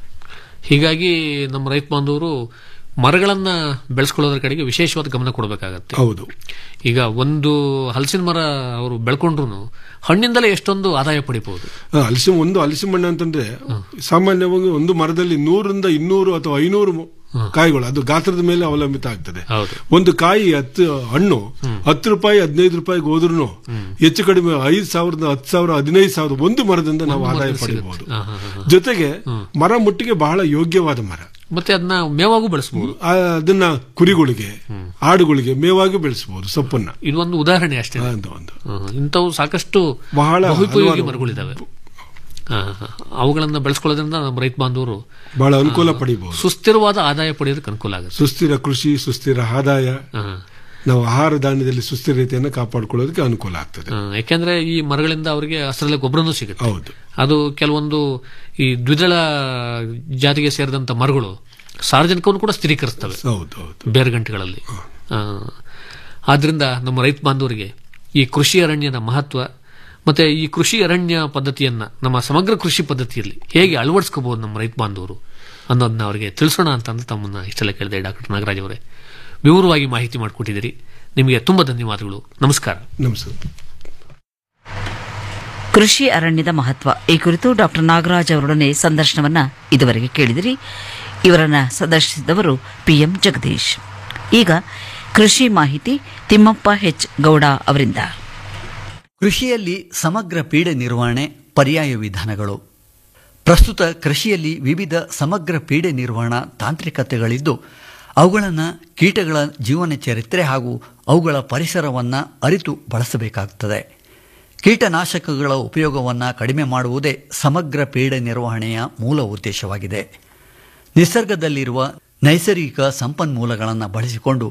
ಹೀಗಾಗಿ ನಮ್ಮ ರೈತ ಬಾಂಧವರು ಮರಗಳನ್ನ ಬೆಳೆಸ್ಕೊಳ್ಳೋದ್ರ ಕಡೆಗೆ ವಿಶೇಷವಾದ ಗಮನ ಕೊಡಬೇಕಾಗತ್ತೆ ಹೌದು ಈಗ ಒಂದು ಹಲಸಿನ ಮರ ಅವರು ಬೆಳ್ಕೊಂಡ್ರು ಹಣ್ಣಿಂದಲೇ ಎಷ್ಟೊಂದು ಆದಾಯ ಪಡಿಬಹುದು ಆ, ಹಲಸಿ ಒಂದು ಹಲಸಿ ಮಣ್ಣು ಅಂತಂದ್ರೆ ಸಾಮಾನ್ಯವಾಗಿ ಒಂದು ಮರದಲ್ಲಿ ನೂರಿಂದ ಇನ್ನೂರು ಅಥವಾ ಐನೂರು ಮು- ಕಾಯಿಗಳು ಅದು ಗಾತ್ರದ ಮೇಲೆ ಅವಲಂಬಿತ ಆಗ್ತದೆ ಹೌದು ಒಂದು ಕಾಯಿ ಹತ್ತು ಹಣ್ಣು ಹತ್ತು ರೂಪಾಯಿ ಹದಿನೈದು ರೂಪಾಯಿಗೆ ಹೋದ್ರು ಹೆಚ್ಚು ಕಡಿಮೆ ಐದು ಸಾವಿರದ ಹತ್ತು ಸಾವಿರ ಹದಿನೈದು ಸಾವಿರ ಒಂದು ಮರದಿಂದ ನಾವು ಒಂದು ಆದಾಯ ಮರದಲ್ಲಿ ಸಿಗುತ್ತೆ. ಪಡಿಬಹುದು ಹಾ, ಹಾ, ಹಾ. ಜೊತೆಗೆ ಮರ ಮುಟ್ಟಿಗೆ ಬಹಳ ಯೋಗ್ಯವಾದ ಮರ ಮತ್ತೆ ಅದನ್ನ ಮೇವಾಗೂ ಬೆಳೆಸಬಹುದು ಆ, ಅದನ್ನ ಕುರಿಗಳಿಗೆ ಆಡುಗಳಿಗೆ ಮೇವಾಗಿ ಬೆಳೆಸಬಹುದು ಸೊಪ್ಪನ್ನ ಇದೊಂದು ಉದಾಹರಣೆ ಅಷ್ಟೇ ಒಂದು ಒಂದು ಹ್ಮ್. ಇಂಥವು ಸಾಕಷ್ಟು ಬಹಳ ಬಹುಪಯೋಗಿ ಹಲವಾರು- ಮರಗಳಿದಾವೆ ಹಾ, ಹಾ. ಅವುಗಳನ್ನ ಬೆಳೆಸ್ಕೊಳ್ಳೋದ್ರಿಂದ ನಮ್ಮ ರೈತ ಬಾಂಧವರು ಬಹಳ ಅನುಕೂಲ ಪಡಿಬಹುದು ಸುಸ್ಥಿರವಾದ ಆದಾಯ ಪಡೆಯೋದಕ್ಕೆ ಅನುಕೂಲ ಆಗುತ್ತೆ ಸುಸ್ಥಿರ ಕೃಷಿ ಸುಸ್ಥಿರ ಆದಾಯ ಹಾ. ನಾವು ಆಹಾರ ಧಾನ್ಯದಲ್ಲಿ ಸುಸ್ಥಿರತೆಯನ್ನು ಕಾಪಾಡಿಕೊಳ್ಳೋದಕ್ಕೆ ಅನುಕೂಲ ಆಗ್ತದೆ ಹಾ, ಯಾಕೆಂದ್ರೆ ಈ ಮರಗಳಿಂದ ಅವರಿಗೆ ಹಸಿರಲೆ ಗೊಬ್ಬರನೂ ಸಿಗುತ್ತೆ ಹೌದು ಅದು ಕೆಲವೊಂದು ಈ ದ್ವಿದಳ ಜಾತಿಗೆ ಸೇರಿದಂತ ಮರಗಳು ಸಾರ್ವಜನಿಕವನ್ನು ಕೂಡ ಸ್ಥಿರೀಕರಿಸ್ತವೆ ಹೌದು ಹೌದು ಬೇರುಗಂಟೆಗಳಲ್ಲಿ ಆ, ಆದ್ರಿಂದ ನಮ್ಮ ರೈತ ಬಾಂಧವರಿಗೆ ಈ ಕೃಷಿ ಅರಣ್ಯದ ಮಹತ್ವ ಮತ್ತೆ ಈ ಕೃಷಿ ಅರಣ್ಯ ಪದ್ಧತಿಯನ್ನ ನಮ್ಮ ಸಮಗ್ರ ಕೃಷಿ ಪದ್ಧತಿಯಲ್ಲಿ ಹೇಗೆ ಅಳವಡಿಸ್ಕೋಬಹುದು ನಮ್ಮ ರೈತ ಬಾಂಧವರು ಅನ್ನೋದನ್ನ ಅವರಿಗೆ ತಿಳಿಸೋಣ ಅಂತಂದು ತಮ್ಮನ್ನ ಇಷ್ಟೆಲ್ಲ ಕೇಳಿದೆ ಡಾಕ್ಟರ್ ನಾಗರಾಜ್ ಅವರೇ ವಿವರವಾಗಿ ಮಾಹಿತಿ ಮಾಡಿಕೊಟ್ಟಿದ್ದೀರಿ ನಿಮಗೆ ತುಂಬಾ ಧನ್ಯವಾದಗಳು ನಮಸ್ಕಾರ ನಮಸ್ಕಾರ ಕೃಷಿ ಅರಣ್ಯದ ಮಹತ್ವ ಈ ಕುರಿತು ಡಾಕ್ಟರ್ ನಾಗರಾಜ್ ಅವರೊಡನೆ ಸಂದರ್ಶನವನ್ನ ಇದುವರೆಗೆ ಕೇಳಿದಿರಿ ಇವರನ್ನ ಸಂದರ್ಶಿಸಿದವರು ಪಿಎಂ ಜಗದೀಶ್ ಈಗ ಕೃಷಿ ಮಾಹಿತಿ ತಿಮ್ಮಪ್ಪ ಹೆಚ್ ಗೌಡ ಅವರಿಂದ ಕೃಷಿಯಲ್ಲಿ ಸಮಗ್ರ ಪೀಡೆ ನಿರ್ವಹಣೆ ಪರ್ಯಾಯ ವಿಧಾನಗಳು ಪ್ರಸ್ತುತ ಕೃಷಿಯಲ್ಲಿ ವಿವಿಧ ಸಮಗ್ರ ಪೀಡೆ ನಿರ್ವಹಣಾ ತಾಂತ್ರಿಕತೆಗಳಿದ್ದು ಅವುಗಳನ್ನು ಕೀಟಗಳ ಜೀವನ ಚರಿತ್ರೆ ಹಾಗೂ ಅವುಗಳ ಪರಿಸರವನ್ನು ಅರಿತು ಬಳಸಬೇಕಾಗುತ್ತದೆ ಕೀಟನಾಶಕಗಳ ಉಪಯೋಗವನ್ನು ಕಡಿಮೆ ಮಾಡುವುದೇ ಸಮಗ್ರ ಪೀಡೆ ನಿರ್ವಹಣೆಯ ಮೂಲ ಉದ್ದೇಶವಾಗಿದೆ ನಿಸರ್ಗದಲ್ಲಿರುವ ನೈಸರ್ಗಿಕ ಸಂಪನ್ಮೂಲಗಳನ್ನು ಬಳಸಿಕೊಂಡು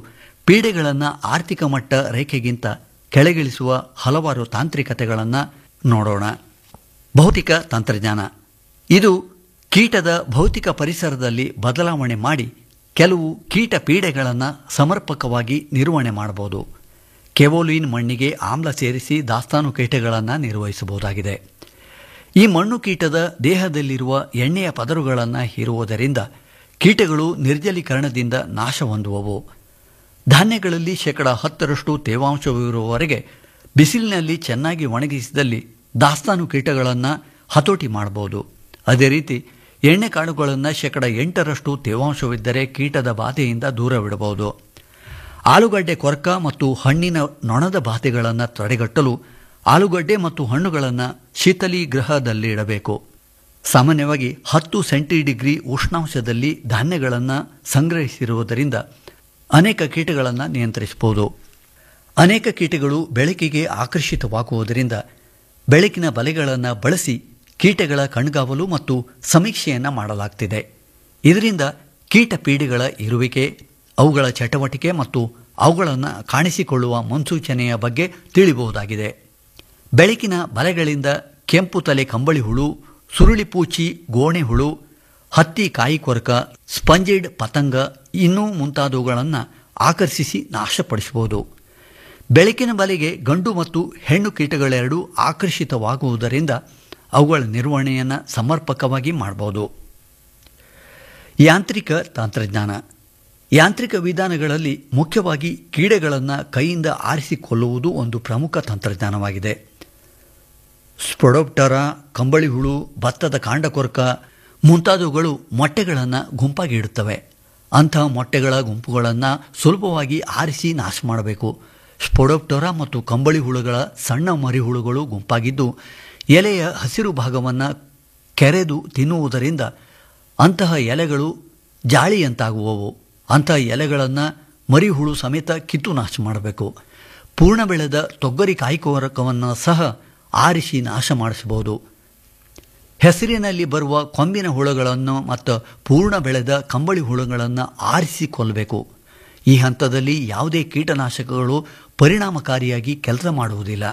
ಪೀಡೆಗಳನ್ನು ಆರ್ಥಿಕ ಮಟ್ಟ ರೇಖೆಗಿಂತ ಕೆಳಗಿಳಿಸುವ ಹಲವಾರು ತಾಂತ್ರಿಕತೆಗಳನ್ನು ನೋಡೋಣ ಭೌತಿಕ ತಂತ್ರಜ್ಞಾನ ಇದು ಕೀಟದ ಭೌತಿಕ ಪರಿಸರದಲ್ಲಿ ಬದಲಾವಣೆ ಮಾಡಿ ಕೆಲವು ಕೀಟ ಪೀಡೆಗಳನ್ನು ಸಮರ್ಪಕವಾಗಿ ನಿರ್ವಹಣೆ ಮಾಡಬಹುದು ಕೆವೋಲಿನ್ ಮಣ್ಣಿಗೆ ಆಮ್ಲ ಸೇರಿಸಿ ದಾಸ್ತಾನು ಕೀಟಗಳನ್ನು ನಿರ್ವಹಿಸಬಹುದಾಗಿದೆ ಈ ಮಣ್ಣು ಕೀಟದ ದೇಹದಲ್ಲಿರುವ ಎಣ್ಣೆಯ ಪದರುಗಳನ್ನು ಹೀರುವುದರಿಂದ ಕೀಟಗಳು ನಿರ್ಜಲೀಕರಣದಿಂದ ನಾಶ ಹೊಂದುವವು ಧಾನ್ಯಗಳಲ್ಲಿ ಶೇಕಡ ಹತ್ತರಷ್ಟು ತೇವಾಂಶವಿರುವವರೆಗೆ ಬಿಸಿಲಿನಲ್ಲಿ ಚೆನ್ನಾಗಿ ಒಣಗಿಸಿದಲ್ಲಿ ದಾಸ್ತಾನು ಕೀಟಗಳನ್ನು ಹತೋಟಿ ಮಾಡಬಹುದು ಅದೇ ರೀತಿ ಎಣ್ಣೆ ಕಾಳುಗಳನ್ನು ಶೇಕಡ ಎಂಟರಷ್ಟು ತೇವಾಂಶವಿದ್ದರೆ ಕೀಟದ ಬಾಧೆಯಿಂದ ದೂರವಿಡಬಹುದು ಆಲೂಗಡ್ಡೆ ಕೊರಕ ಮತ್ತು ಹಣ್ಣಿನ ನೊಣದ ಬಾಧೆಗಳನ್ನು ತಡೆಗಟ್ಟಲು ಆಲೂಗಡ್ಡೆ ಮತ್ತು ಹಣ್ಣುಗಳನ್ನು ಶೀತಲೀಗೃಹದಲ್ಲಿ ಇಡಬೇಕು ಸಾಮಾನ್ಯವಾಗಿ ಹತ್ತು ಸೆಂಟಿ ಡಿಗ್ರಿ ಉಷ್ಣಾಂಶದಲ್ಲಿ ಧಾನ್ಯಗಳನ್ನು ಸಂಗ್ರಹಿಸಿರುವುದರಿಂದ ಅನೇಕ ಕೀಟಗಳನ್ನು ನಿಯಂತ್ರಿಸಬಹುದು ಅನೇಕ ಕೀಟಗಳು ಬೆಳಕಿಗೆ ಆಕರ್ಷಿತವಾಗುವುದರಿಂದ ಬೆಳಕಿನ ಬಲೆಗಳನ್ನು ಬಳಸಿ ಕೀಟಗಳ ಕಣ್ಗಾವಲು ಮತ್ತು ಸಮೀಕ್ಷೆಯನ್ನು ಮಾಡಲಾಗ್ತಿದೆ ಇದರಿಂದ ಕೀಟ ಪೀಡೆಗಳ ಇರುವಿಕೆ ಅವುಗಳ ಚಟವಟಿಕೆ ಮತ್ತು ಅವುಗಳನ್ನು ಕಾಣಿಸಿಕೊಳ್ಳುವ ಮುನ್ಸೂಚನೆಯ ಬಗ್ಗೆ ತಿಳಿಬಹುದಾಗಿದೆ ಬೆಳಕಿನ ಬಲೆಗಳಿಂದ ಕೆಂಪು ತಲೆ ಕಂಬಳಿ ಹುಳು ಸುರುಳಿಪೂಚಿ ಗೋಣೆ ಹುಳು ಹತ್ತಿ ಕಾಯಿ ಕೊರಕ ಸ್ಪಂಜಿಡ್ ಪತಂಗ ಇನ್ನೂ ಮುಂತಾದವುಗಳನ್ನು ಆಕರ್ಷಿಸಿ ನಾಶಪಡಿಸಬಹುದು ಬೆಳಕಿನ ಬಲೆಗೆ ಗಂಡು ಮತ್ತು ಹೆಣ್ಣು ಕೀಟಗಳೆರಡೂ ಆಕರ್ಷಿತವಾಗುವುದರಿಂದ ಅವುಗಳ ನಿರ್ವಹಣೆಯನ್ನು ಸಮರ್ಪಕವಾಗಿ ಮಾಡಬಹುದು ಯಾಂತ್ರಿಕ ತಂತ್ರಜ್ಞಾನ ಯಾಂತ್ರಿಕ ವಿಧಾನಗಳಲ್ಲಿ ಮುಖ್ಯವಾಗಿ ಕೀಡೆಗಳನ್ನು ಕೈಯಿಂದ ಆರಿಸಿಕೊಳ್ಳುವುದು ಒಂದು ಪ್ರಮುಖ ತಂತ್ರಜ್ಞಾನವಾಗಿದೆ ಸ್ಪೊಡೋಪ್ಟರ ಕಂಬಳಿ ಹುಳು ಭತ್ತದ ಕಾಂಡಕೊರಕ ಮುಂತಾದವುಗಳು ಮೊಟ್ಟೆಗಳನ್ನು ಗುಂಪಾಗಿ ಇಡುತ್ತವೆ ಅಂತಹ ಮೊಟ್ಟೆಗಳ ಗುಂಪುಗಳನ್ನು ಸುಲಭವಾಗಿ ಆರಿಸಿ ನಾಶ ಮಾಡಬೇಕು ಸ್ಪೊಡೋಪ್ಟೊರಾ ಮತ್ತು ಕಂಬಳಿ ಹುಳುಗಳ ಸಣ್ಣ ಮರಿ ಹುಳುಗಳು ಗುಂಪಾಗಿದ್ದು ಎಲೆಯ ಹಸಿರು ಭಾಗವನ್ನು ಕೆರೆದು ತಿನ್ನುವುದರಿಂದ ಅಂತಹ ಎಲೆಗಳು ಜಾಳಿಯಂತಾಗುವವು ಅಂತಹ ಎಲೆಗಳನ್ನು ಮರಿ ಹುಳು ಸಮೇತ ಕಿತ್ತು ನಾಶ ಮಾಡಬೇಕು ಪೂರ್ಣ ಬೆಳೆದ ತೊಗರಿ ಕಾಯಿಕೊರಕವನ್ನು ಸಹ ಆರಿಸಿ ನಾಶ ಮಾಡಿಸಬಹುದು ಹೆಸರಿನಲ್ಲಿ ಬರುವ ಕೊಂಬಿನ ಹುಳುಗಳನ್ನು ಮತ್ತು ಪೂರ್ಣ ಬೆಳೆದ ಕಂಬಳಿ ಹುಳುಗಳನ್ನು ಆರಿಸಿ ಕೊಲ್ಲಬೇಕು ಈ ಹಂತದಲ್ಲಿ ಯಾವುದೇ ಕೀಟನಾಶಕಗಳು ಪರಿಣಾಮಕಾರಿಯಾಗಿ ಕೆಲಸ ಮಾಡುವುದಿಲ್ಲ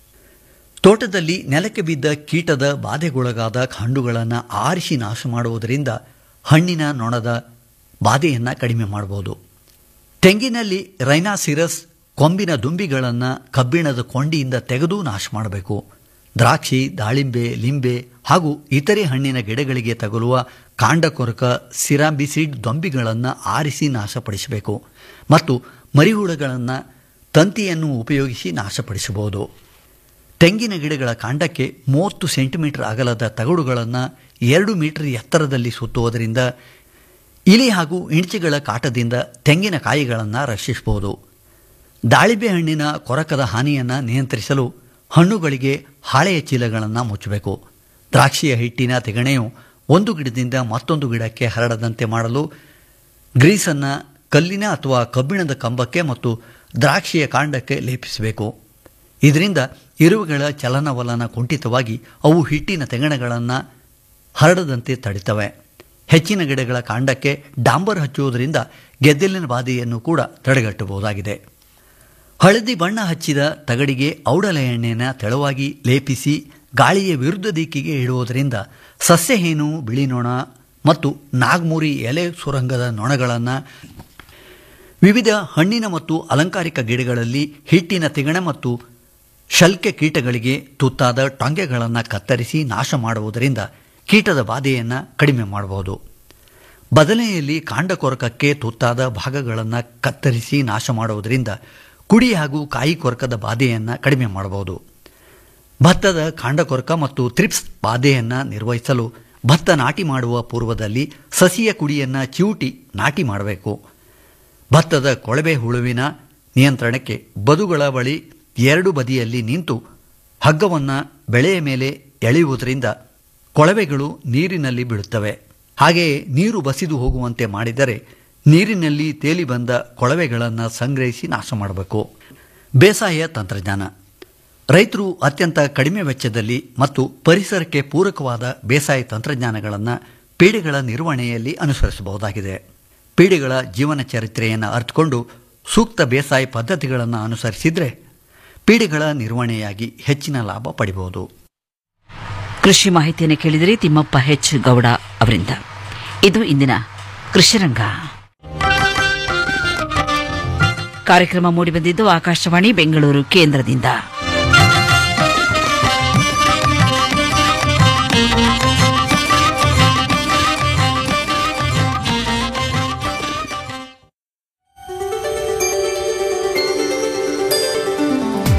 ತೋಟದಲ್ಲಿ ನೆಲಕ್ಕೆ ಬಿದ್ದ ಕೀಟದ ಬಾಧೆಗೊಳಗಾದ ಹಣ್ಣುಗಳನ್ನು ಆರಿಸಿ ನಾಶ ಮಾಡುವುದರಿಂದ ಹಣ್ಣಿನ ನೊಣದ ಬಾಧೆಯನ್ನು ಕಡಿಮೆ ಮಾಡಬಹುದು ತೆಂಗಿನಲ್ಲಿ ರೈನಾಸಿರಸ್ ಕೊಂಬಿನ ದುಂಬಿಗಳನ್ನು ಕಬ್ಬಿಣದ ಕೊಂಡಿಯಿಂದ ತೆಗೆದು ನಾಶ ಮಾಡಬೇಕು ದ್ರಾಕ್ಷಿ ದಾಳಿಂಬೆ ಲಿಂಬೆ ಹಾಗೂ ಇತರೆ ಹಣ್ಣಿನ ಗಿಡಗಳಿಗೆ ತಗುಲುವ ಕಾಂಡಕೊರಕ ಸಿರಾಂಬಿಸಿಡ್ ದೊಂಬಿಗಳನ್ನು ಆರಿಸಿ ನಾಶಪಡಿಸಬೇಕು ಮತ್ತು ಮರಿಹುಳುಗಳನ್ನು ತಂತಿಯನ್ನು ಉಪಯೋಗಿಸಿ ನಾಶಪಡಿಸಬಹುದು ತೆಂಗಿನ ಗಿಡಗಳ ಕಾಂಡಕ್ಕೆ ಮೂವತ್ತು ಸೆಂಟಿಮೀಟರ್ ಅಗಲದ ತಗಡುಗಳನ್ನು ಎರಡು ಮೀಟರ್ ಎತ್ತರದಲ್ಲಿ ಸುತ್ತುವುದರಿಂದ ಇಲಿ ಹಾಗೂ ಇಣಚೆಗಳ ಕಾಟದಿಂದ ತೆಂಗಿನ ಕಾಯಿಗಳನ್ನು ರಕ್ಷಿಸಬಹುದು ದಾಳಿಂಬೆ ಹಣ್ಣಿನ ಕೊರಕದ ಹಾನಿಯನ್ನು ನಿಯಂತ್ರಿಸಲು ಹಣ್ಣುಗಳಿಗೆ ಹಾಳೆಯ ಚೀಲಗಳನ್ನು ಮುಚ್ಚಬೇಕು ದ್ರಾಕ್ಷಿಯ ಹಿಟ್ಟಿನ ತೆಗಣೆಯು ಒಂದು ಗಿಡದಿಂದ ಮತ್ತೊಂದು ಗಿಡಕ್ಕೆ ಹರಡದಂತೆ ಮಾಡಲು ಗ್ರೀಸನ್ನು ಕಲ್ಲಿನ ಅಥವಾ ಕಬ್ಬಿಣದ ಕಂಬಕ್ಕೆ ಮತ್ತು ದ್ರಾಕ್ಷಿಯ ಕಾಂಡಕ್ಕೆ ಲೇಪಿಸಬೇಕು ಇದರಿಂದ ಇರುವೆಗಳ ಚಲನವಲನ ಕುಂಠಿತವಾಗಿ ಅವು ಹಿಟ್ಟಿನ ತೆಂಗಣಗಳನ್ನು ಹರಡದಂತೆ ತಡಿತವೆ ಹೆಚ್ಚಿನ ಗಿಡಗಳ ಕಾಂಡಕ್ಕೆ ಡಾಂಬರ್ ಹಚ್ಚುವುದರಿಂದ ಗೆದ್ದಲಿನ ಬಾಧೆಯನ್ನು ಕೂಡ ತಡೆಗಟ್ಟಬಹುದಾಗಿದೆ ಹಳದಿ ಬಣ್ಣ ಹಚ್ಚಿದ ತಗಡಿಗೆ ಔಡಲ ಎಣ್ಣೆಯನ್ನು ತೆಳುವಾಗಿ ಲೇಪಿಸಿ ಗಾಳಿಯ ವಿರುದ್ಧ ದಿಕ್ಕಿಗೆ ಇಡುವುದರಿಂದ ಸಸ್ಯಹೇನು ಬಿಳಿ ನೊಣ ಮತ್ತು ನಾಗ್ಮೂರಿ ಎಲೆ ಸುರಂಗದ ನೊಣಗಳನ್ನು ವಿವಿಧ ಹಣ್ಣಿನ ಮತ್ತು ಅಲಂಕಾರಿಕ ಗಿಡಗಳಲ್ಲಿ ಹಿಟ್ಟಿನ ತಿಗಣ ಮತ್ತು ಶಲ್ಕೆ ಕೀಟಗಳಿಗೆ ತುತ್ತಾದ ಟೊಂಗೆಗಳನ್ನು ಕತ್ತರಿಸಿ ನಾಶ ಮಾಡುವುದರಿಂದ ಕೀಟದ ಬಾಧೆಯನ್ನು ಕಡಿಮೆ ಮಾಡಬಹುದು ಬದನೆಯಲ್ಲಿ ಕಾಂಡಕೊರಕಕ್ಕೆ ತುತ್ತಾದ ಭಾಗಗಳನ್ನು ಕತ್ತರಿಸಿ ನಾಶ ಮಾಡುವುದರಿಂದ ಕುಡಿ ಹಾಗೂ ಕಾಯಿ ಕೊರಕದ ಬಾಧೆಯನ್ನು ಕಡಿಮೆ ಮಾಡಬಹುದು ಭತ್ತದ ಕಾಂಡಕೊರಕ ಮತ್ತು ತ್ರಿಪ್ಸ್ ಬಾಧೆಯನ್ನು ನಿರ್ವಹಿಸಲು ಭತ್ತ ನಾಟಿ ಮಾಡುವ ಪೂರ್ವದಲ್ಲಿ ಸಸಿಯ ಕುಡಿಯನ್ನು ಚಿವುಟಿ ನಾಟಿ ಮಾಡಬೇಕು ಭತ್ತದ ಕೊಳವೆ ಹುಳುವಿನ ನಿಯಂತ್ರಣಕ್ಕೆ ಬದುಗಳ ಬಳಿ ಎರಡು ಬದಿಯಲ್ಲಿ ನಿಂತು ಹಗ್ಗವನ್ನು ಬೆಳೆಯ ಮೇಲೆ ಎಳೆಯುವುದರಿಂದ ಕೊಳವೆಗಳು ನೀರಿನಲ್ಲಿ ಬೀಳುತ್ತವೆ ಹಾಗೆಯೇ ನೀರು ಬಸಿದು ಹೋಗುವಂತೆ ಮಾಡಿದರೆ ನೀರಿನಲ್ಲಿ ತೇಲಿ ಬಂದ ಕೊಳವೆಗಳನ್ನು ಸಂಗ್ರಹಿಸಿ ನಾಶ ಮಾಡಬೇಕು ಬೇಸಾಯ ತಂತ್ರಜ್ಞಾನ ರೈತರು ಅತ್ಯಂತ ಕಡಿಮೆ ವೆಚ್ಚದಲ್ಲಿ ಮತ್ತು ಪರಿಸರಕ್ಕೆ ಪೂರಕವಾದ ಬೇಸಾಯ ತಂತ್ರಜ್ಞಾನಗಳನ್ನು ಪೀಡೆಗಳ ನಿರ್ವಹಣೆಯಲ್ಲಿ ಅನುಸರಿಸಬಹುದಾಗಿದೆ ಪೀಡೆಗಳ ಜೀವನ ಚರಿತ್ರೆಯನ್ನು ಅರ್ಥಕೊಂಡು ಸೂಕ್ತ ಬೇಸಾಯ ಪದ್ಧತಿಗಳನ್ನು ಅನುಸರಿಸಿದರೆ ಪೀಡೆಗಳ ನಿರ್ವಹಣೆಯಾಗಿ ಹೆಚ್ಚಿನ ಲಾಭ ಪಡಿಬಹುದು ಕೃಷಿ ಮಾಹಿತಿಯನ್ನು ಕೇಳಿದರೆ ತಿಮ್ಮಪ್ಪ ಹೆಚ್ ಗೌಡ ಅವರಿಂದ ಇದು ಇಂದಿನ ಕೃಷಿರಂಗ ಕಾರ್ಯಕ್ರಮ ಮೂಡಿಬಂದಿದ್ದು ಆಕಾಶವಾಣಿ ಬೆಂಗಳೂರು ಕೇಂದ್ರದಿಂದ